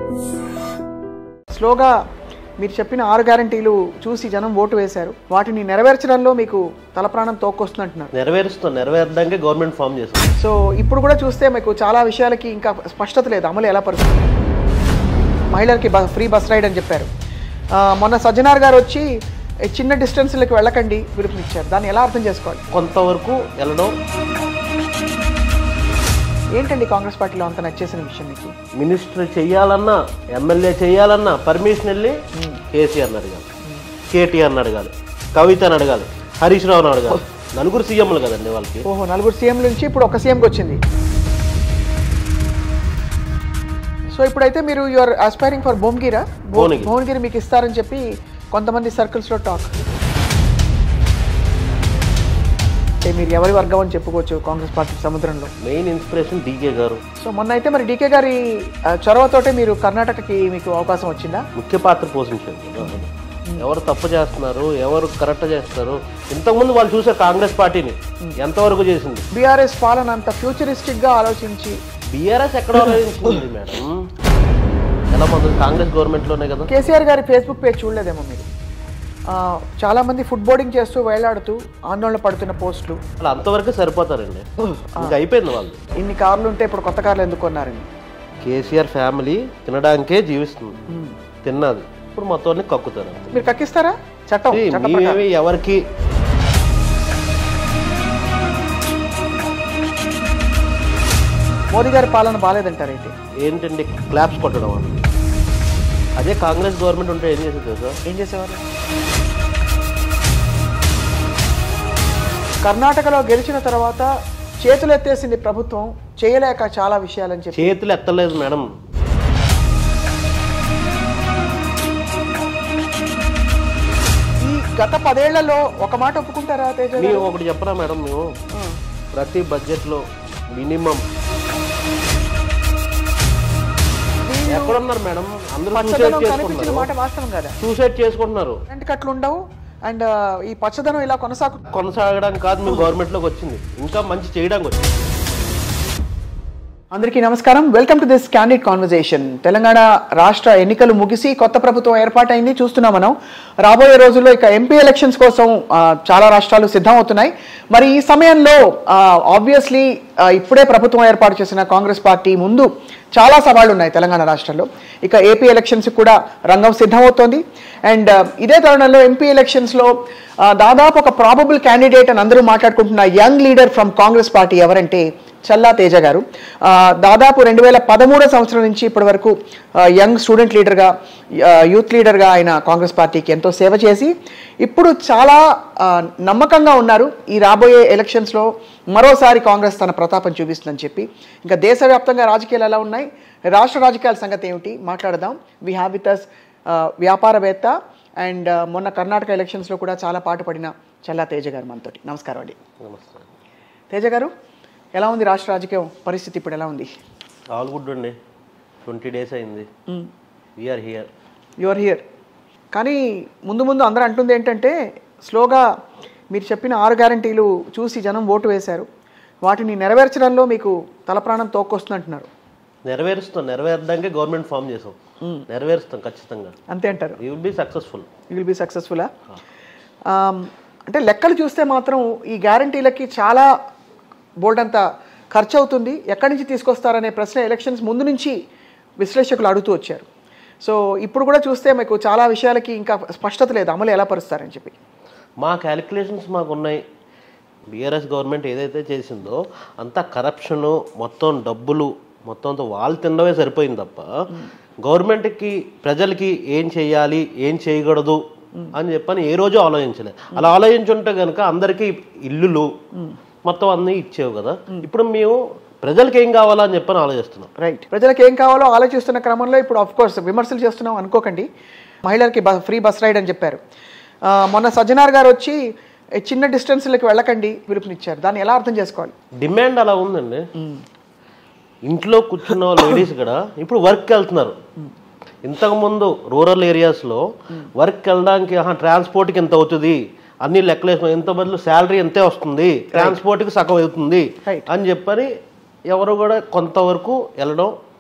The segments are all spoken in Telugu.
స్లోగా మీరు చెప్పిన ఆరు గ్యారంటీలు చూసి జనం ఓటు వేశారు వాటిని నెరవేర్చడంలో మీకు తల ప్రాణం తోక్కొస్తుందంటున్నారు నెరవేరుస్తాం నెరవేరడానికే గవర్నమెంట్ ఫామ్ చేస్తాం సో ఇప్పుడు కూడా చూస్తే మీకు చాలా విషయాలకి ఇంకా స్పష్టత లేదు అమలు ఎలా పడుతుంది మహిళలకి బ ఫ్రీ బస్ రైడ్ అని చెప్పారు ఆ, మొన్న సజ్జనార్ గారు వచ్చి "ఏ, చిన్న డిస్టెన్స్లకి వెళ్ళకండి పిలుపునిచ్చారు దాన్ని ఎలా అర్థం చేసుకోవాలి కొంతవరకు వెళ్ళడం ఏంటండి కాంగ్రెస్ పార్టీలో అంత నచ్చేసిన విషయం మీకు మినిస్టర్ చేయాలన్నా ఎమ్మెల్యే చేయాలన్నా పర్మిషన్ వెళ్ళి కేసీఆర్ని అడగాలి కేటీఆర్ని అడగాలి కవితని అడగాలి హరీష్ రావుని అడగాలి నలుగురు సీఎంలు కదండి వాళ్ళకి ఓహో నలుగురు సీఎం నుంచి ఇప్పుడు ఒక సీఎంకి వచ్చింది సో ఇప్పుడైతే మీరు యువర్ ఆస్పైరింగ్ ఫర్ భువనగిరా భువనగిరి. భువనగిరి మీకు ఇస్తారని చెప్పి కొంతమంది సర్కిల్స్లో టాక్ అంటే మీరు ఎవరి వర్గం అని చెప్పుకోవచ్చు కాంగ్రెస్ పార్టీ సముద్రంలో main inspiration DK garu so మొన్న అయితే మరి డీకే గారి ఆ, చొరవతోటే మీరు కర్ణాటకకి మీకు అవకాశం వచ్చిందా ముఖ్య పాత్ర పోషించారు కదా. ఎవరు తప్పు చేస్తున్నారు ఎవరు కరెక్ట్ చేస్తారు ఇంతకుముందు వాళ్ళు చూసారు కాంగ్రెస్ పార్టీని ఎంతవరకు చేసింది బీఆర్ఎస్ పాలన అంత ఫ్యూచరిస్టిక్గా ఆలోచించి బీఆర్ఎస్ ఎక్కడ ఆలోచించింది మేడం ఎలా మొదలు కాంగ్రెస్ గవర్నమెంట్లోనే కదా కేసీఆర్ గారి ఫేస్బుక్ పేజ్ చూడలేదేమో మీరు ఆ, చాలా మంది ఫుడ్ బోర్డింగ్ చేస్తూ వేలాడుతూ ఆందోళన పడుతున్న పోస్టులు వాళ్ళు అంతవరకు సరిపోతారండి ఇంకా అయిపోయింది వాళ్ళు ఇన్ని కార్లు ఉంటే ఇప్పుడు కొత్త కార్లు ఎందుకు కొన్నారని కేసీఆర్ ఫ్యామిలీ తినడానికే జీవిస్తుంది తిన్నది ఇప్పుడు మొత్తం అన్ని కక్కుతారు మీరు కక్కిస్తారా చట్టం ఇది చట్టం ప్రకారం. మేమేమి ఎవరికి మోదీ గారి పాలన బాగాలేదంటారు అయితే ఏంటండి క్లాప్స్ కొట్టడం అని అదే కాంగ్రెస్ గవర్నమెంట్ ఉంటే ఏం చేసేది తెలుసా ఏం చేసేవారు కర్ణాటకలో గెలిచిన తర్వాత చేతులు ఎత్తేసింది ప్రభుత్వం చేయలేక చాలా విషయాలని చెప్పి చేతులు ఎత్తలేదు మేడం ఈ గత పదేళ్లలో ఒక మాట ఒప్పుకుంటారా తేజ గారు? మేము ఒకటి చెప్పరా మేడం మేము ఆ. ప్రతి బడ్జెట్లో మినిమం వీళ్ళు ఎక్కడున్నారు మేడం అందరూ సూసైడ్ పచ్చదనం కనిపించిన చేసుకుంటున్నారు మాట వాస్తవం కదా సూసైడ్ చేసుకుంటున్నారు కరెంట్ కట్లు ఉండవు అండ్ ఈ పచ్చదనం ఇలా కొనసాగు కొనసాగడానికి కాదు మేము గవర్నమెంట్లోకి వచ్చింది ఇంకా మంచి చేయడానికి వచ్చింది అందరికీ నమస్కారం welcome to this candid conversation Telangana రాష్ట్ర ఎన్నికలు ముగిసి కొత్త ప్రభుత్వం ఏర్పాటైంది చూస్తున్నాం మనం రాబోయే రోజుల్లో ఇక ఎంపీ ఎలక్షన్స్ కోసం ఆ, చాలా రాష్ట్రాలు సిద్ధం అవుతున్నాయి మరి ఈ సమయంలో ఆబ్వియస్లీ ఇప్పుడే ప్రభుత్వం ఏర్పాటు చేసిన కాంగ్రెస్ పార్టీ ముందు చాలా సవాళ్లు ఉన్నాయి తెలంగాణ రాష్ట్రంలో ఇక ఏపీ ఎలక్షన్స్ కూడా రంగం సిద్ధమవుతోంది అండ్ ఇదే తరుణంలో ఎంపీ ఎలక్షన్స్లో దాదాపు ఒక ప్రాబబుల్ క్యాండిడేట్ అని అందరూ మాట్లాడుకుంటున్న young leader from Congress party ఎవరంటే చల్లా తేజ గారు ఆ, దాదాపు రెండు వేల పదమూడో సంవత్సరం నుంచి ఇప్పటి వరకు ఆ, యంగ్ స్టూడెంట్ లీడర్గా ఆ, యూత్ లీడర్గా ఆయన కాంగ్రెస్ పార్టీకి ఎంతో సేవ చేసి ఇప్పుడు చాలా ఆ, నమ్మకంగా ఉన్నారు ఈ రాబోయే ఎలక్షన్స్లో మరోసారి కాంగ్రెస్ తన ప్రతాపం చూపిస్తుందని చెప్పి ఇంకా దేశవ్యాప్తంగా రాజకీయాలు ఎలా ఉన్నాయి రాష్ట్ర రాజకీయాల సంగతి ఏమిటి మాట్లాడదాం వీ హ్యావ్ విత్ అస్ వ్యాపారవేత్త అండ్ మొన్న కర్ణాటక ఎలక్షన్స్లో కూడా చాలా పాటు పడిన చల్లా తేజ గారు మనతోటి నమస్కారం అండి నమస్తే తేజ గారు ఎలా ఉంది రాష్ట్ర రాజకీయం పరిస్థితి ఇప్పుడు ఎలా ఉంది ఆల్ గుడ్ అండి ట్వంటీ డేస్ అయింది వీఆర్ హియర్ యువర్ హియర్ కానీ ముందు ముందు అందరూ అంటుంది ఏంటంటే స్లోగా మీరు చెప్పిన ఆరు గ్యారంటీలు చూసి జనం ఓటు వేశారు వాటిని నెరవేర్చడంలో మీకు తల ప్రాణం తోక్కొస్తుందంటున్నారు నెరవేరుస్తాం నెరవేరడానికే గవర్నమెంట్ ఫామ్ చేసాం నెరవేరుస్తాం ఖచ్చితంగా అంతే అంటారు you will be successful you will be సక్సెస్ఫుల్లా అంటే లెక్కలు చూస్తే మాత్రం ఈ గ్యారంటీలకి చాలా బోల్డ్ అంత ఖర్చు అవుతుంది ఎక్కడి నుంచి తీసుకొస్తారనే ప్రశ్న ఎలక్షన్స్ ముందు నుంచి విశ్లేషకులు అడుగుతూ వచ్చారు సో ఇప్పుడు కూడా చూస్తే మీకు చాలా విషయాలకి ఇంకా స్పష్టత లేదు అమలు ఎలా పరుస్తారని చెప్పి మా క్యాలిక్యులేషన్స్ మాకు ఉన్నాయి బీఆర్ఎస్ గవర్నమెంట్ ఏదైతే చేసిందో అంతా కరప్షను మొత్తం డబ్బులు మొత్తం అంతా వాళ్ళు తినడమే సరిపోయింది తప్ప గవర్నమెంట్కి ప్రజలకి ఏం చేయాలి ఏం చేయకూడదు అని చెప్పని ఏ రోజు ఆలోచించలేదు అలా ఆలోచించుంటే కనుక అందరికీ ఇల్లులు మొత్తం అన్నీ ఇచ్చేవు కదా ఇప్పుడు మేము ప్రజలకి ఏం కావాలా అని చెప్పని ఆలోచిస్తున్నాం రైట్ ప్రజలకు ఏం కావాలో ఆలోచిస్తున్న క్రమంలో ఇప్పుడు ఆఫ్ కోర్స్ విమర్శలు చేస్తున్నాం అనుకోకండి మహిళలకి బ ఫ్రీ బస్ రైడ్ అని చెప్పారు ఆ, మొన్న సజ్జనార్ గారు వచ్చి "ఏ, చిన్న డిస్టెన్స్లకి వెళ్ళకండి పిలుపునిచ్చారు దాన్ని ఎలా అర్థం చేసుకోవాలి డిమాండ్ అలా ఉందండి ఇంట్లో కూర్చున్న లేడీస్ కూడా ఇప్పుడు వర్క్కి వెళ్తున్నారు ఇంతకుముందు రూరల్ ఏరియాస్లో వర్క్ వెళ్ళడానికి ట్రాన్స్పోర్ట్కి ఎంత అవుతుంది అన్ని లెక్కలేసుకుని ఎంత బదులు శాలరీ ఎంతే వస్తుంది ట్రాన్స్పోర్ట్కి సగం అవుతుంది Right. అని చెప్పని ఎవరు కూడా కొంతవరకు వెళ్ళడం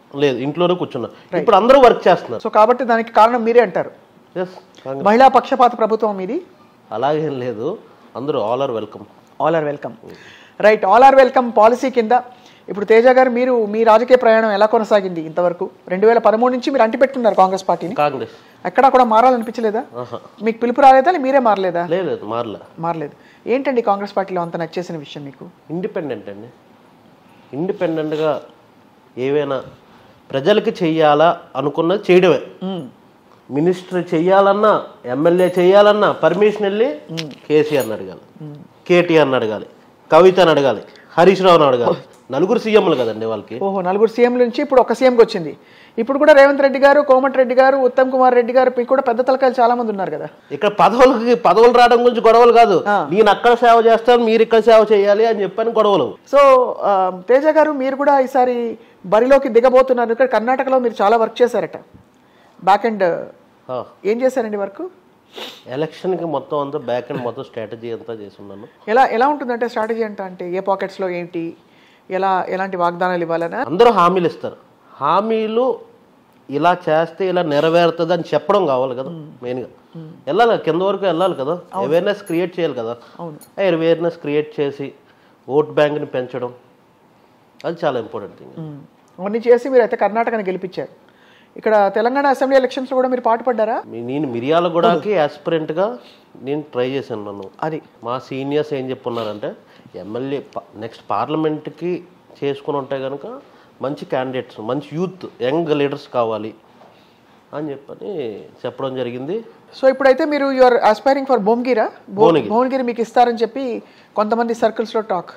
లేదు ఇంట్లోనే కూర్చున్నా ఇప్పుడు అందరూ వర్క్ చేస్తున్నారు సో కాబట్టి దానికి కారణం మీరే అంటారు ఎస్ మహిళా పక్షపాత ప్రభుత్వం మీది అలాగేం లేదు అందరూ all are welcome all are welcome right all are welcome policy కింద ఇప్పుడు తేజ గారు మీరు మీ రాజకీయ ప్రయాణం ఎలా కొనసాగింది ఇంతవరకు రెండు వేల పదమూడు నుంచి మీరు అంటిపెట్టుకున్నారు కాంగ్రెస్ పార్టీని కాంగ్రెస్ ఎక్కడా కూడా మారాలనిపించలేదా ఆహా మీకు పిలుపు రాలేదా లేదా మీరే మారలేదా లేదు లేదు మారలే మారలేదు ఏంటండి కాంగ్రెస్ పార్టీలో అంత నచ్చేసిన విషయం మీకు ఇండిపెండెంట్ అండి ఇండిపెండెంట్గా ఏవైనా ప్రజలకి చెయ్యాలా అనుకున్నది చేయడమే మినిస్టర్ చెయ్యాలన్నా ఎమ్మెల్యే చేయాలన్నా పర్మిషన్ వెళ్ళి కేసీఆర్ని అడగాలి కేటీఆర్ని అడగాలి కవితని అడగాలి హరీష్ రావుని అడగాలి నలుగురు సీఎంలు కదండి వాళ్ళకి ఓహో నలుగురు సీఎం నుంచి ఇప్పుడు ఒక సీఎంకి వచ్చింది ఇప్పుడు కూడా రేవంత్ రెడ్డి గారు కోమటిరెడ్డి గారు ఉత్తమ్ కుమార్ రెడ్డి గారు మీకు కూడా పెద్ద తలకాయలు చాలా మంది ఉన్నారు కదా ఇక్కడ పదవులకి పదవులు రావడం గురించి గొడవలు కాదు నేను అక్కడ సేవ చేస్తాను మీరు ఇక్కడ సేవ చేయాలి అని చెప్పని గొడవలు సో ఆ, తేజ గారు మీరు కూడా ఈసారి బరిలోకి దిగబోతున్నారు ఇక్కడ కర్ణాటకలో మీరు చాలా వర్క్ చేశారట బ్యాక్ అండ్ ఆ, ఏం చేశారండి వర్క్ ఎలక్షన్కి మొత్తం అంతా బ్యాక్ అండ్ మొత్తం స్ట్రాటజీ అంతా చేసున్నాను ఎలా ఎలా ఉంటుందంటే స్ట్రాటజీ అంటే అంటే ఏ పాకెట్స్లో ఏంటి ఎలా ఎలాంటి వాగ్దానాలు ఇవ్వాలనా అందరూ హామీలు ఇస్తారు హామీలు ఇలా చేస్తే ఇలా నెరవేరుతుంది అని చెప్పడం కావాలి కదా మెయిన్గా వెళ్ళాలి కదా, కింద వరకు వెళ్ళాలి కదా అవేర్నెస్ క్రియేట్ చేయాలి కదా అవును. అవేర్నెస్ క్రియేట్ చేసి ఓట్ బ్యాంక్ని పెంచడం అది చాలా ఇంపార్టెంట్ థింగ్ ఉమ్. అవన్నీ చేసి మీరు అయితే కర్ణాటకని గెలిపించారు ఇక్కడ తెలంగాణ అసెంబ్లీ ఎలక్షన్స్లో కూడా మీరు పాటుపడ్డారా నేను మిరియాలగూడకి యాస్పిరెంట్గా నేను ట్రై చేశాను నన్ను అది మా సీనియర్స్ ఏం చెప్పున్నారంటే ఎమ్మెల్యే నెక్స్ట్ పార్లమెంట్కి చేసుకుని ఉంటే కనుక మంచి క్యాండిడేట్స్ మంచి యూత్ యంగ్ లీడర్స్ కావాలి అని చెప్పని చెప్పడం జరిగింది సో ఇప్పుడైతే మీరు యువర్ ఆస్పైరింగ్ ఫర్ భువనగిరా భువనగిరి. భువనగిరి మీకు ఇస్తారని చెప్పి కొంతమంది సర్కిల్స్లో టాక్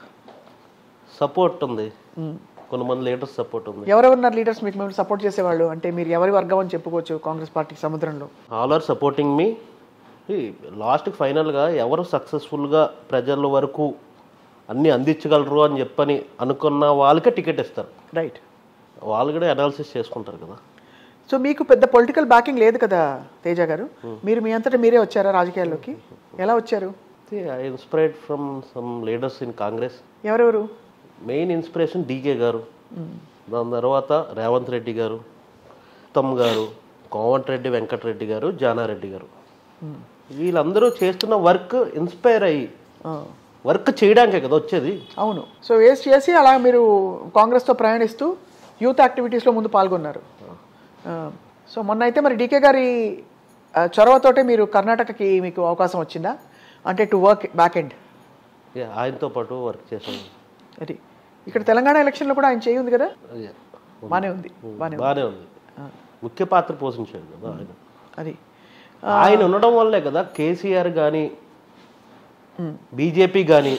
సపోర్ట్ ఉంది కొంతమంది లీడర్స్ సపోర్ట్ ఉంది ఎవరెవరున్నారు లీడర్స్ మీకు మిమ్మల్ని సపోర్ట్ చేసేవాళ్ళు అంటే మీరు ఎవరి వర్గం అని చెప్పుకోవచ్చు కాంగ్రెస్ పార్టీ సముద్రంలో ఆల్ ఆర్ సపోర్టింగ్ మీ లాస్ట్కి ఫైనల్గా ఎవరు సక్సెస్ఫుల్గా ప్రజల వరకు అన్నీ అందించగలరు అని చెప్పని అనుకున్న వాళ్ళకే టికెట్ ఇస్తారు రైట్ వాళ్ళు కూడా అనాలిసిస్ చేసుకుంటారు కదా సో మీకు పెద్ద పొలిటికల్ బ్యాకింగ్ లేదు కదా తేజ గారు మీరు మీ అంతటా మీరే వచ్చారా రాజకీయాల్లోకి ఎలా వచ్చారు I inspired from some leaders in Congress ఎవరెవరు మెయిన్ ఇన్స్పిరేషన్ డీకే గారు దాని తర్వాత రేవంత్ రెడ్డి గారు ఉత్తమ్ గారు కోమటిరెడ్డి వెంకటరెడ్డి గారు జానారెడ్డి గారు వీళ్ళందరూ చేస్తున్న వర్క్ ఇన్స్పైర్ అయ్యి ఆ, వర్క్ చేయడానికే కదా వచ్చేది అవును సో వేస్ట్ చేసి అలా మీరు కాంగ్రెస్తో ప్రయాణిస్తూ యూత్ యాక్టివిటీస్లో ముందు పాల్గొన్నారు ఆ, సో మొన్న అయితే మరి డీకే గారి ఆ, చొరవతోటే మీరు కర్ణాటకకి మీకు అవకాశం వచ్చిందా అంటే to work back end Yeah, ఆయనతో పాటు వర్క్ చేశాను అది ఇక్కడ తెలంగాణ ఎలక్షన్లో కూడా ఆయన చేయి ఉంది కదా Yeah, బాగానే ఉంది బాగానే ఉంది బాగానే ఉంది ముఖ్య పాత్ర పోషించాడు కదా ఆయన అది ఆయన ఉండడం వల్లే కదా కేసీఆర్ కానీ బీజేపీ కానీ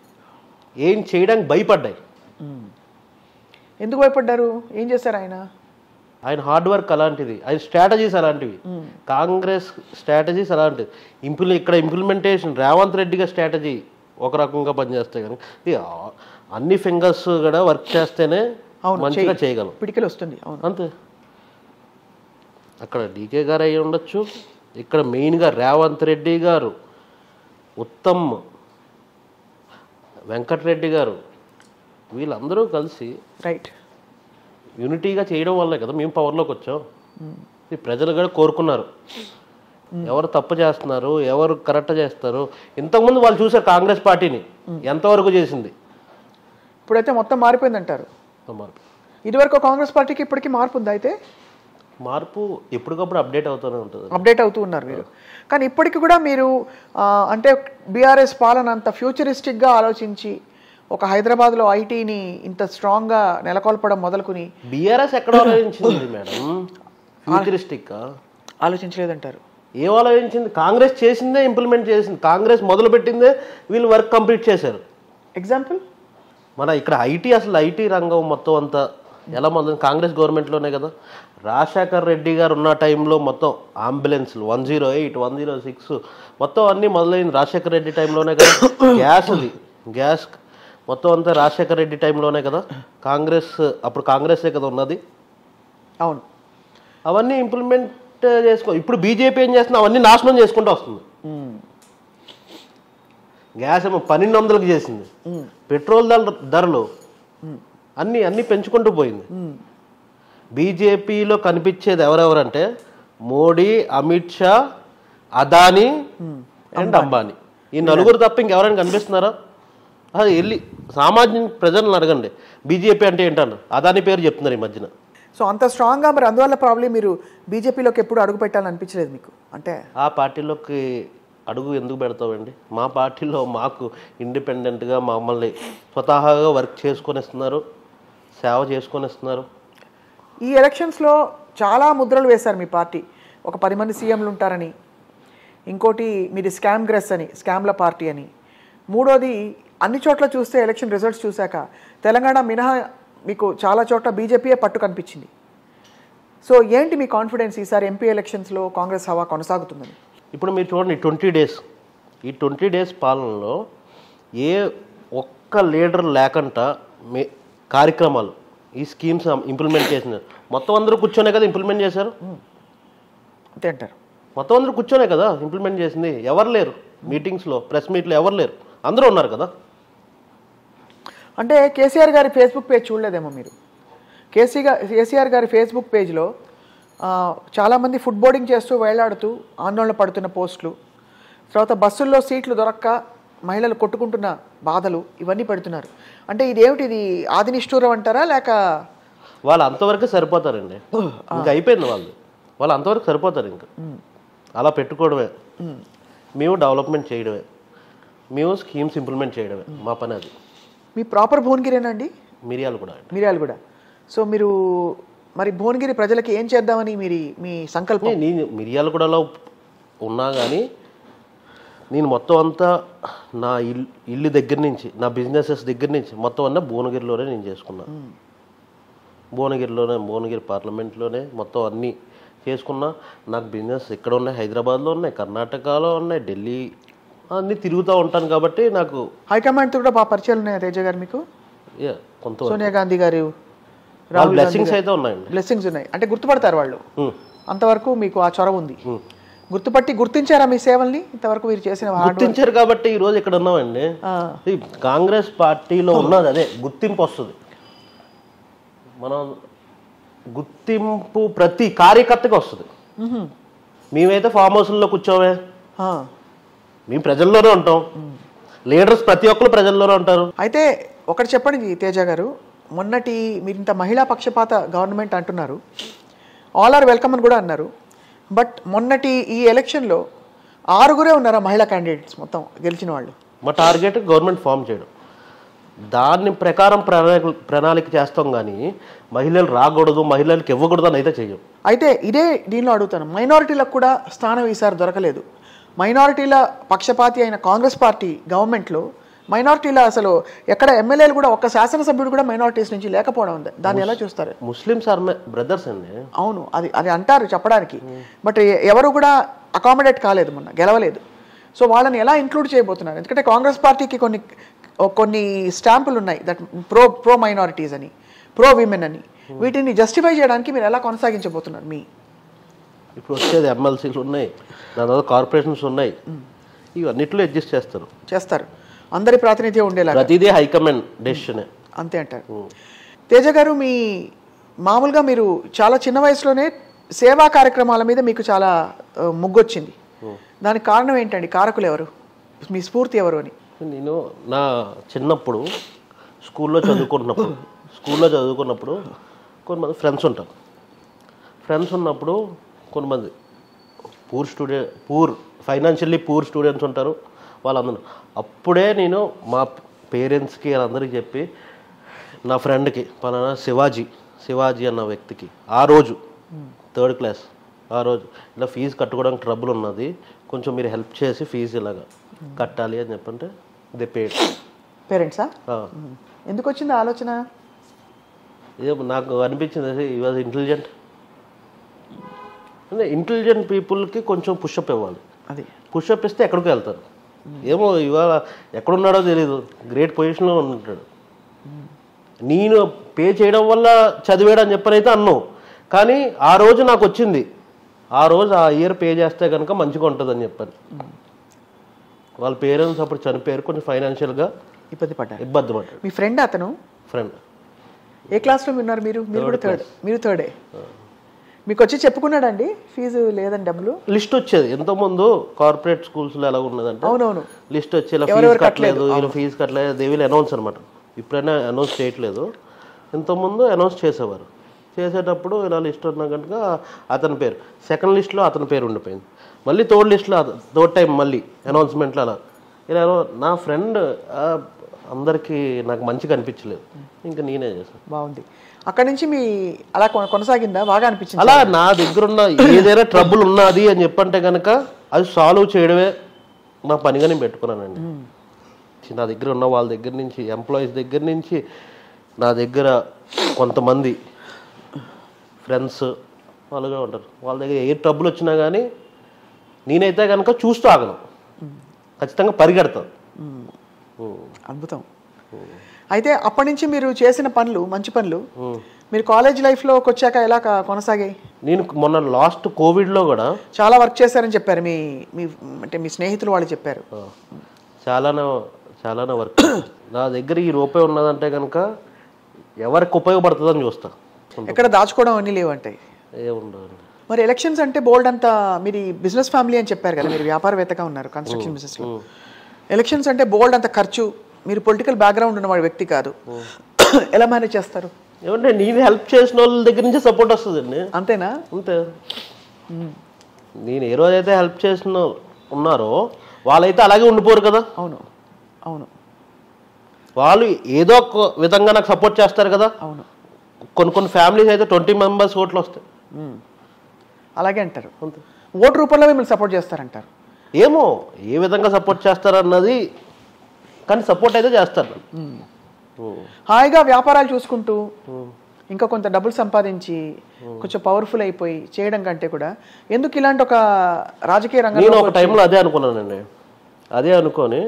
ఏం చేయడానికి భయపడ్డాయి ఎందుకు భయపడ్డారు ఏం చేశారు ఆయన ఆయన హార్డ్ వర్క్ అలాంటిది ఆయన స్ట్రాటజీస్ అలాంటివి కాంగ్రెస్ స్ట్రాటజీస్ అలాంటివి ఇంప్లి ఇక్కడ ఇంప్లిమెంటేషన్ రేవంత్ రెడ్డి గారి స్ట్రాటజీ ఒక రకంగా పనిచేస్తే కానీ ఇది ఆ- అన్ని ఫింగర్స్ కూడా వర్క్ చేస్తేనే అవును, మంచిగా చేయగలం పిడికిలు వస్తుంది అవును అంతే అక్కడ డీకే గారు అయి ఉండొచ్చు ఇక్కడ మెయిన్గా రేవంత్ రెడ్డి గారు ఉత్తమ్ వెంకటరెడ్డి గారు వీళ్ళందరూ కలిసి రైట్ యూనిటీగా చేయడం వల్లే కదా మేము పవర్లోకి వచ్చాం ఇది ప్రజలు కూడా కోరుకున్నారు ఎవరు తప్పు చేస్తున్నారు ఎవరు కరెక్ట్ చేస్తారు ఇంతకుముందు వాళ్ళు చూసారు కాంగ్రెస్ పార్టీని ఎంతవరకు చేసింది ఇప్పుడైతే మొత్తం మారిపోయింది అంటారు మార్పు ఇదివరకు కాంగ్రెస్ పార్టీకి ఇప్పటికీ మార్పు ఉందా అయితే మార్పు ఎప్పటికప్పుడు అప్డేట్ అవుతూనే ఉంటుంది అప్డేట్ అవుతూ ఉన్నారు మీరు కానీ ఇప్పటికి కూడా మీరు ఆ, అంటే బీఆర్ఎస్ పాలన అంత ఫ్యూచరిస్టిక్గా ఆలోచించి ఒక హైదరాబాద్లో ఐటీని ఇంత స్ట్రాంగ్గా నెలకొల్పడం మొదలుకుని బీఆర్ఎస్ ఎక్కడ ఆలోచించింది మేడం ఫ్యూచరిస్టిక్ ఆలోచించలేదంటారు ఏం ఆలోచించింది కాంగ్రెస్ చేసిందే ఇంప్లిమెంట్ చేసింది కాంగ్రెస్ మొదలు పెట్టిందే వీళ్ళు వర్క్ కంప్లీట్ చేశారు ఎగ్జాంపుల్ మన ఇక్కడ ఐటీ అసలు ఐటీ రంగం మొత్తం అంతా ఎలా మొదలు కాంగ్రెస్ గవర్నమెంట్లోనే కదా రాజశేఖర్ రెడ్డి గారు ఉన్న టైంలో మొత్తం అంబులెన్స్లు one zero eight one zero six మొత్తం అన్నీ మొదలైంది రాజశేఖర్ రెడ్డి టైంలోనే కదా గ్యాస్ది గ్యాస్ మొత్తం అంతా రాజశేఖర్ రెడ్డి టైంలోనే కదా కాంగ్రెస్ అప్పుడు కాంగ్రెసే కదా ఉన్నది అవును అవన్నీ ఇంప్లిమెంట్ చేసుకో ఇప్పుడు బీజేపీ ఏం చేస్తుంది అవన్నీ నాశనం చేసుకుంటూ వస్తుంది మ్మ్. గ్యాస్ ఏమో పన్నెండు వందలకు చేసింది పెట్రోల్ ధర ధరలు అన్నీ అన్నీ పెంచుకుంటూ పోయింది బీజేపీలో కనిపించేది ఎవరెవరంటే మోడీ అమిత్ షా అదానీ అండ్ అంబానీ ఈ నలుగురు తప్ప ఇంకెవరైనా కనిపిస్తున్నారా అది వెళ్ళి సామాన్య ప్రజలను అడగండి బీజేపీ అంటే ఏంటన్నారు అదాని పేరు చెప్తున్నారు ఈ మధ్యన సో అంత స్ట్రాంగ్గా మరి అందువల్ల ప్రాబ్లం మీరు బీజేపీలోకి ఎప్పుడు అడుగు పెట్టాలని అనిపించలేదు మీకు అంటే ఆ పార్టీలోకి అడుగు ఎందుకు పెడతామండి మా పార్టీలో మాకు ఇండిపెండెంట్గా మమ్మల్ని స్వతహాగా వర్క్ చేసుకొని ఇస్తున్నారు సేవ చేసుకొని ఇస్తున్నారు ఈ ఎలక్షన్స్లో చాలా ముద్రలు వేశారు మీ పార్టీ ఒక పది మంది సీఎంలు ఉంటారని ఇంకోటి మీది స్కామ్ గ్రెస్ అని స్కామ్ల పార్టీ అని మూడోది అన్ని చోట్ల చూస్తే ఎలక్షన్ రిజల్ట్స్ చూశాక తెలంగాణ మినహా మీకు చాలా చోట్ల బీజేపీయే పట్టు కనిపించింది సో ఏంటి మీ కాన్ఫిడెన్స్ ఈసారి ఎంపీ ఎలక్షన్స్లో కాంగ్రెస్ హవా కొనసాగుతుందని ఇప్పుడు మీరు చూడండి ట్వంటీ డేస్ ఈ ట్వంటీ డేస్ పాలనలో ఏ ఒక్క లీడర్ లేకుండా మే కార్యక్రమాలు ఈ స్కీమ్స్ ఇంప్లిమెంట్ చేసినారు మొత్తం అందరూ కూర్చొనే కదా ఇంప్లిమెంట్ చేశారు అంతే అంటారు మొత్తం అందరూ కూర్చొనే కదా ఇంప్లిమెంట్ చేసింది ఎవరు లేరు మీటింగ్స్లో ప్రెస్ మీట్లో ఎవరు లేరు అందరూ ఉన్నారు కదా అంటే కేసీఆర్ గారి ఫేస్బుక్ పేజ్ చూడలేదేమో మీరు కేసీ గా కేసీఆర్ గారి ఫేస్బుక్ పేజ్లో ఆ, చాలామంది ఫుడ్ బోర్డింగ్ చేస్తూ వేలాడుతూ ఆందోళన పడుతున్న పోస్టులు తర్వాత బస్సుల్లో సీట్లు దొరక్క మహిళలు కొట్టుకుంటున్న బాధలు ఇవన్నీ పెడుతున్నారు అంటే ఇదేమిటి ఇది ఆది నిష్ఠూరం అంటారా లేక వాళ్ళు అంతవరకు సరిపోతారండి ఇంకా అయిపోయింది వాళ్ళు వాళ్ళు అంతవరకు సరిపోతారు ఇంకా అలా పెట్టుకోవడమే మేము డెవలప్మెంట్ చేయడమే మేము స్కీమ్స్ ఇంప్లిమెంట్ చేయడమే మా పని అది మీ ప్రాపర్ భువనగిరేనండి మిరియాలు కూడా మిర్యాలు కూడా సో మీరు మరి భువనగిరి ప్రజలకి ఏం చేద్దామని మీరు మీ సంకల్పం నే- నేను మిరియాలు కూడా ఉన్నా కానీ నేను మొత్తం అంతా నా ఇల్లు ఇల్లు దగ్గర నుంచి నా బిజినెసెస్ దగ్గర నుంచి మొత్తం అన్నా భువనగిరిలోనే నేను చేసుకున్నా భువనగిరిలోనే భువనగిరి పార్లమెంట్లోనే మొత్తం అన్నీ చేసుకున్నా నాకు బిజినెస్ ఎక్కడ ఉన్నాయి హైదరాబాద్లో ఉన్నాయి కర్ణాటకలో ఉన్నాయి ఢిల్లీ అన్నీ తిరుగుతూ ఉంటాను కాబట్టి నాకు హైకమాండ్తో కూడా బాగా పరిచయాలు ఉన్నాయా తేజ గారు మీకు yeah, కొంత సోనియా గాంధీ గారు వాళ్ళ బ్లెస్సింగ్స్ అయితే ఉన్నాయండి బ్లెస్సింగ్స్ ఉన్నాయి అంటే గుర్తుపడతారు వాళ్ళు Hmm. అంతవరకు మీకు ఆ చొరవ ఉంది Hmm. గుర్తుపట్టి గుర్తించారా మీ సేవల్ని ఇంతవరకు మీరు చేసిన హార్డ్ గుర్తించారు కాబట్టి ఈ రోజు ఇక్కడ ఉన్నామండి ఈ కాంగ్రెస్ పార్టీలో ఉన్నది అదే గుర్తింపు వస్తుంది మనం గుర్తింపు ప్రతి కార్యకర్తకి వస్తుంది మేమైతే ఫామ్ హౌస్లో కూర్చోమే మేము ప్రజల్లోనే ఉంటాం లీడర్స్ ప్రతి ఒక్కరు ప్రజల్లోనే ఉంటారు అయితే ఒకటి చెప్పండి తేజ గారు మొన్నటి మీరు ఇంత మహిళా పక్షపాత గవర్నమెంట్ అంటున్నారు ఆల్ ఆర్ వెల్కమ్ అని కూడా అన్నారు బట్ మొన్నటి ఈ ఎలక్షన్లో ఆరుగురే ఉన్నారా మహిళా క్యాండిడేట్స్ మొత్తం గెలిచిన వాళ్ళు మా టార్గెట్ గవర్నమెంట్ ఫామ్ చేయడం దాని ప్రకారం ప్రణాళిక ప్రణాళిక చేస్తాం కానీ మహిళలు రాకూడదు మహిళలకు ఇవ్వకూడదు అని అయితే చెయ్యం అయితే ఇదే దీనిలో అడుగుతాను మైనారిటీలకు కూడా స్థానం ఈసారి దొరకలేదు మైనారిటీల పక్షపాతి అయిన కాంగ్రెస్ పార్టీ గవర్నమెంట్లో మైనారిటీల అసలు ఎక్కడ ఎమ్మెల్యేలు కూడా ఒక్క శాసనసభ్యుడు కూడా మైనారిటీస్ నుంచి లేకపోవడం ఉంది దాన్ని ఎలా చూస్తారు ముస్లిమ్స్ ఆర్ మై బ్రదర్స్ అండి అవును అది అది అంటారు చెప్పడానికి బట్ ఎ- ఎవరు కూడా అకామిడేట్ కాలేదు మొన్న గెలవలేదు సో వాళ్ళని ఎలా ఇంక్లూడ్ చేయబోతున్నారు ఎందుకంటే కాంగ్రెస్ పార్టీకి కొన్ని ఓ కొన్ని స్టాంపులు ఉన్నాయి దట్ ప్రో ప్రో మైనారిటీస్ అని ప్రో విమెన్ అని వీటిని జస్టిఫై చేయడానికి మీరు ఎలా కొనసాగించబోతున్నారు మీ ఇప్పుడు వచ్చేది ఎమ్మెల్సీలు ఉన్నాయి దాని తర్వాత కార్పొరేషన్స్ ఉన్నాయి ఇవన్నిట్లో అడ్జస్ట్ చేస్తారు చేస్తారు అందరి ప్రాతినిధ్యం ఉండేలా ప్రతిదీ హైకమాండ్ డెసిషనే అంతే అంటారు తేజ గారు మీ మామూలుగా మీరు చాలా చిన్న వయసులోనే సేవా కార్యక్రమాల మీద మీకు చాలా ఆ, మొగ్గొచ్చింది దానికి కారణం ఏంటండి కారకులు ఎవరు మీ స్ఫూర్తి ఎవరు అని నేను నా చిన్నప్పుడు స్కూల్లో చదువుకుంటున్నప్పుడు స్కూల్లో చదువుకున్నప్పుడు కొంతమంది ఫ్రెండ్స్ ఉంటారు ఫ్రెండ్స్ ఉన్నప్పుడు కొంతమంది poor student poor financially poor students ఉంటారు వాళ్ళందరూ అప్పుడే నేను మా పేరెంట్స్కి వాళ్ళందరికీ చెప్పి నా ఫ్రెండ్కి పలానా శివాజీ శివాజీ అన్న వ్యక్తికి ఆ రోజు థర్డ్ క్లాస్ ఆ రోజు ఇలా ఫీజు కట్టుకోవడానికి ట్రబుల్ ఉన్నది కొంచెం మీరు హెల్ప్ చేసి ఫీజు ఇలాగా కట్టాలి అని చెప్పంటే దే పేడ్ పేరెంట్సా ఎందుకు వచ్చింది ఆ ఆలోచన ఇదే నాకు అనిపించింది ఈ వాజ్ ఇంటెలిజెంట్ అంటే ఇంటెలిజెంట్ పీపుల్కి కొంచెం పుషప్ ఇవ్వాలి అది పుషప్ ఇస్తే ఎక్కడికి వెళ్తారు ఏమో ఇవాళ ఎక్కడున్నాడో తెలియదు గ్రేట్ పొజిషన్లో ఉంటాడు నేను పే చేయడం వల్ల చదివాడు అని చెప్పనైతే అన్నావు కానీ ఆ రోజు నాకు వచ్చింది ఆ రోజు ఆ ఇయర్ పే చేస్తే కనుక మంచిగా ఉంటుందని చెప్పాను వాళ్ళ పేరెంట్స్ అప్పుడు చనిపోయారు కొంచెం ఫైనాన్షియల్గా ఇబ్బంది పడ్డారు ఇబ్బంది పడ్డాడు మీ ఫ్రెండ్ అతను ఫ్రెండ్ ఏ క్లాస్లో ఉన్నారు మీరు మీరు కూడా థర్డ్ మీరు థర్డే మీకు వచ్చి చెప్పుకున్నాడండి ఫీజు లేదని డబ్బులు లిస్ట్ వచ్చేది ఎంతోమంది కార్పొరేట్ స్కూల్స్లో ఎలా ఉన్నదంటే అవునవును లిస్ట్ వచ్చి ఇలా ఫీజు ఎవరెవరు కట్టలేదు ఇలా ఫీజు కట్టలేదు దే విల్ అనౌన్స్ అనమాట ఇప్పుడైనా అనౌన్స్ చేయట్లేదు ఇంతకుముందు అనౌన్స్ చేసేవారు చేసేటప్పుడు ఇలా లిస్ట్ ఉన్నా కనుక అతని పేరు సెకండ్ లిస్ట్లో అతని పేరు ఉండిపోయింది మళ్ళీ థర్డ్ లిస్ట్లో థర్డ్ టైం మళ్ళీ అనౌన్స్మెంట్లో అలా ఇలా నా ఫ్రెండ్ అందరికీ నాకు మంచిగా అనిపించలేదు ఇంకా నేనే చేశాను బాగుంది అక్కడి నుంచి మీ అలా కొన- కొనసాగిందా బాగా అనిపించింది అలా నా దగ్గర ఉన్న ఏదైనా ట్రబుల్ ఉన్నది అని చెప్పంటే కనుక అది సాల్వ్ చేయడమే నా పనిగా నేను పెట్టుకున్నానండి నా దగ్గర ఉన్న వాళ్ళ దగ్గర నుంచి ఎంప్లాయీస్ దగ్గర నుంచి నా దగ్గర కొంతమంది ఫ్రెండ్స్ వాళ్ళుగా ఉంటారు వాళ్ళ దగ్గర ఏ ట్రబుల్ వచ్చినా కానీ నేనైతే కనుక చూస్తూ ఆగను ఖచ్చితంగా పరిగెడతాను అద్భుతం అయితే అప్పటి నుంచి మీరు చేసిన పనులు మంచి పనులు ఉమ్. మీరు కాలేజ్ లైఫ్లోకి వచ్చాక ఎలా క- కొనసాగాయి నేను మొన్న లాస్ట్ కోవిడ్లో కూడా చాలా వర్క్ చేశారని చెప్పారు మీ మీ అంటే మీ స్నేహితులు వాళ్ళు చెప్పారు ఆ, చాలానే చాలానే వర్క్ నా దగ్గర ఈ రూపాయి ఉన్నదంటే కనుక ఎవరికి ఉపయోగపడుతుందని చూస్తా ఎక్కడ దాచుకోవడం అన్నీ లేవంటే ఏముండదు మరి ఎలక్షన్స్ అంటే బోల్డ్ అంతా మీరు బిజినెస్ ఫ్యామిలీ అని చెప్పారు కదా మీరు వ్యాపారవేత్తగా ఉన్నారు కన్స్ట్రక్షన్ బిజినెస్లో ఎలక్షన్స్ అంటే బోల్డ్ అంత ఖర్చు మీరు పొలిటికల్ బ్యాక్గ్రౌండ్ ఉన్న వాడి వ్యక్తి కాదు ఎలా మేనేజ్ చేస్తారు ఏమంటే నేను హెల్ప్ చేసిన వాళ్ళ దగ్గర నుంచి సపోర్ట్ వస్తుందండి అంతేనా అంతే నేను ఏ రోజైతే హెల్ప్ చేసిన ఉన్నారో వాళ్ళైతే అలాగే ఉండిపోరు కదా అవును అవును వాళ్ళు ఏదో ఒక విధంగా నాకు సపోర్ట్ చేస్తారు కదా అవును కొన్ని కొన్ని ఫ్యామిలీస్ అయితే ట్వంటీ మెంబర్స్ ఓట్లు వస్తాయి మ్మ్. అలాగే అంటారు అంతే ఓటు రూపంలో మిమ్మల్ని సపోర్ట్ చేస్తారంటారు ఏమో ఏ విధంగా సపోర్ట్ చేస్తారన్నది కానీ సపోర్ట్ అయితే చేస్తారు నన్ను. ఉం. హాయిగా వ్యాపారాలు చూసుకుంటూ ఇంకా కొంత డబ్బులు సంపాదించి కొంచెం పవర్ఫుల్ అయిపోయి చేయడం కంటే కూడా ఎందుకు ఇలాంటి ఒక రాజకీయ నేను రంగంలో ఒక టైంలో అదే అనుకున్నానండి అదే అనుకొని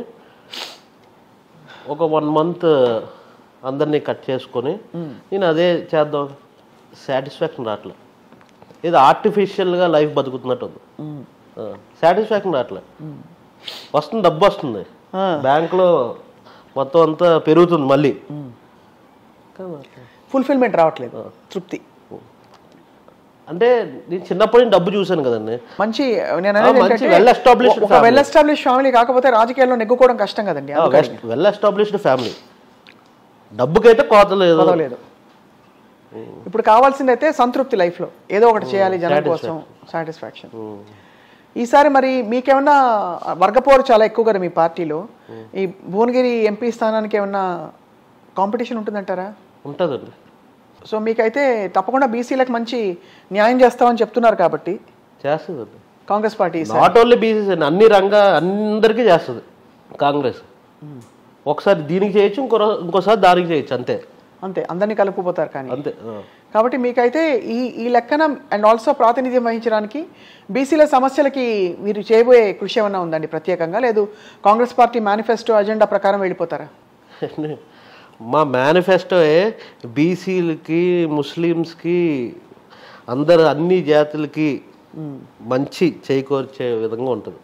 ఒక వన్ మంత్ అందరినీ కట్ చేసుకొని నేను అదే చేద్దాం సాటిస్ఫాక్షన్ రావట్లే ఇది ఆర్టిఫిషియల్గా లైఫ్ బతుకుతున్నట్టు ఉంది సాటిస్ఫాక్షన్ రావట్లే వస్తుంది డబ్బు వస్తుంది ఆ. బ్యాంక్లో మొత్తం అంతా పెరుగుతుంది మళ్ళీ కానీ అట్లా. ఫుల్ఫిల్మెంట్ రావట్లేదు తృప్తి అంటే నేను చిన్నప్పటి నుంచి డబ్బు చూశాను కదండి మంచి నేను అనేది మంచి ఏంటంటే, well established ఒక వెల్ ఎస్టాబ్లిష్ ఫ్యామిలీ కాకపోతే రాజకీయాల్లో నెగ్గుకోవడం కష్టం కదండి అందుకని వెల్ ఎస్టాబ్లిష్డ్ ఫ్యామిలీ డబ్బుకైతే కోత లేదు చదవలేదు ఇప్పుడు కావాల్సింది అయితే సంతృప్తి లైఫ్ లో ఏదో ఒకటి చేయాలి జనం కోసం సాటిస్ఫాక్షన్ ఈసారి మరి మీకేమన్నా వర్గపోరు చాలా ఎక్కువ కదా మీ పార్టీలో ఈ భువనగిరి ఎంపీ స్థానానికి ఏమన్నా కాంపిటీషన్ ఉంటుందంటారా ఉంటుందండి సో మీకైతే తప్పకుండా బీసీలకు మంచి న్యాయం చేస్తామని చెప్తున్నారు కాబట్టి చేస్తుందండి Congress party not only BCC అండి అన్ని రంగ అందరికీ చేస్తుంది కాంగ్రెస్ ఒకసారి దీనికి చేయొచ్చు ఇంకో రో- ఇంకోసారి దానికి చేయొచ్చు అంతే అంతే అందరినీ కలుపుకుపోతారు కానీ అంతే ఆ. కాబట్టి మీకైతే ఈ ఈ లెక్కన అండ్ ఆల్సో ప్రాతినిధ్యం వహించడానికి బీసీల సమస్యలకి మీరు చేయబోయే కృషి ఏమన్నా ఉందండి ప్రత్యేకంగా లేదు కాంగ్రెస్ పార్టీ మేనిఫెస్టో అజెండా ప్రకారం వెళ్ళిపోతారా మా మేనిఫెస్టోయే బీసీలకి ముస్లిమ్స్కి అందరు అన్ని జాతులకి మంచి చేకూర్చే విధంగా ఉంటుంది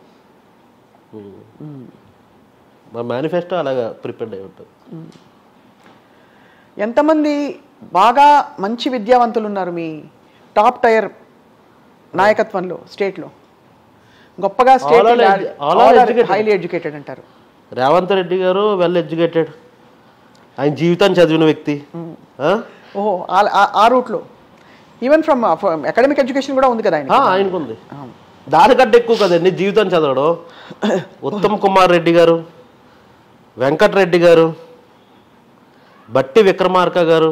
మా మేనిఫెస్టో అలాగా ప్రిపేర్డ్ అయి ఉంటుంది ఎంతమంది బాగా మంచి విద్యావంతులు ఉన్నారు మీ టాప్ టైర్ నాయకత్వంలో స్టేట్లో గొప్పగా All are edu- all are state educated. Highly educated అంటారు రేవంత్ రెడ్డి గారు వెల్ ఎడ్యుకేటెడ్ ఆయన జీవితాన్ని చదివిన వ్యక్తి ఆ? ఓహో ఆ- ఆ- ఆ రూట్లో ఈవెన్ ఫ్రమ్ అకాడమిక్ ఎడ్యుకేషన్ కూడా ఉంది కదా ఆయన ఆ, ఆయనకు ఉంది దానికంటే ఎక్కువ కదండి జీవితం చదవడం ఉత్తమ్ కుమార్ రెడ్డి గారు వెంకటరెడ్డి గారు బట్టి Vikramarka garu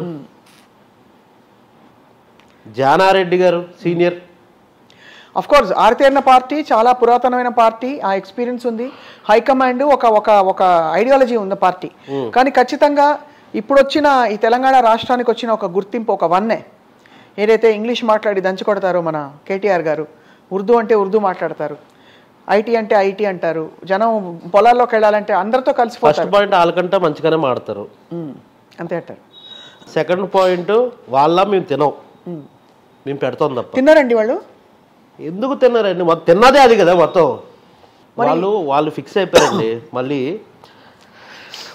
Janareddy garu senior of course ఆరితేరిన పార్టీ చాలా పురాతనమైన పార్టీ ఆ ఎక్స్పీరియన్స్ ఉంది హైకమాండ్ ఒక ఒక ఒక ఐడియాలజీ ఉన్న పార్టీ కానీ ఖచ్చితంగా ఇప్పుడు వచ్చిన ఈ తెలంగాణ రాష్ట్రానికి వచ్చిన ఒక గుర్తింపు ఒక వన్నే ఏదైతే ఇంగ్లీష్ మాట్లాడి దంచి కొడతారో మన కేటీఆర్ గారు ఉర్దూ అంటే ఉర్దూ మాట్లాడతారు ఐటీ అంటే ఐటీ అంటారు జనం పొలాల్లోకి వెళ్ళాలంటే అందరితో కలిసిపోతారు ఫస్ట్ పాయింట్ వాళ్ళకంటే మంచిగానే మాడతారు ఉమ్, అంతే అంటారు సెకండ్ పాయింట్ వాళ్ళ మేము తినం మేము పెడతాం తప్ప తిన్నారండి వాళ్ళు ఎందుకు తిన్నారండి మొత్తం తిన్నదే అది కదా మొత్తం వాళ్ళు వాళ్ళు ఫిక్స్ అయిపోయారండి మళ్ళీ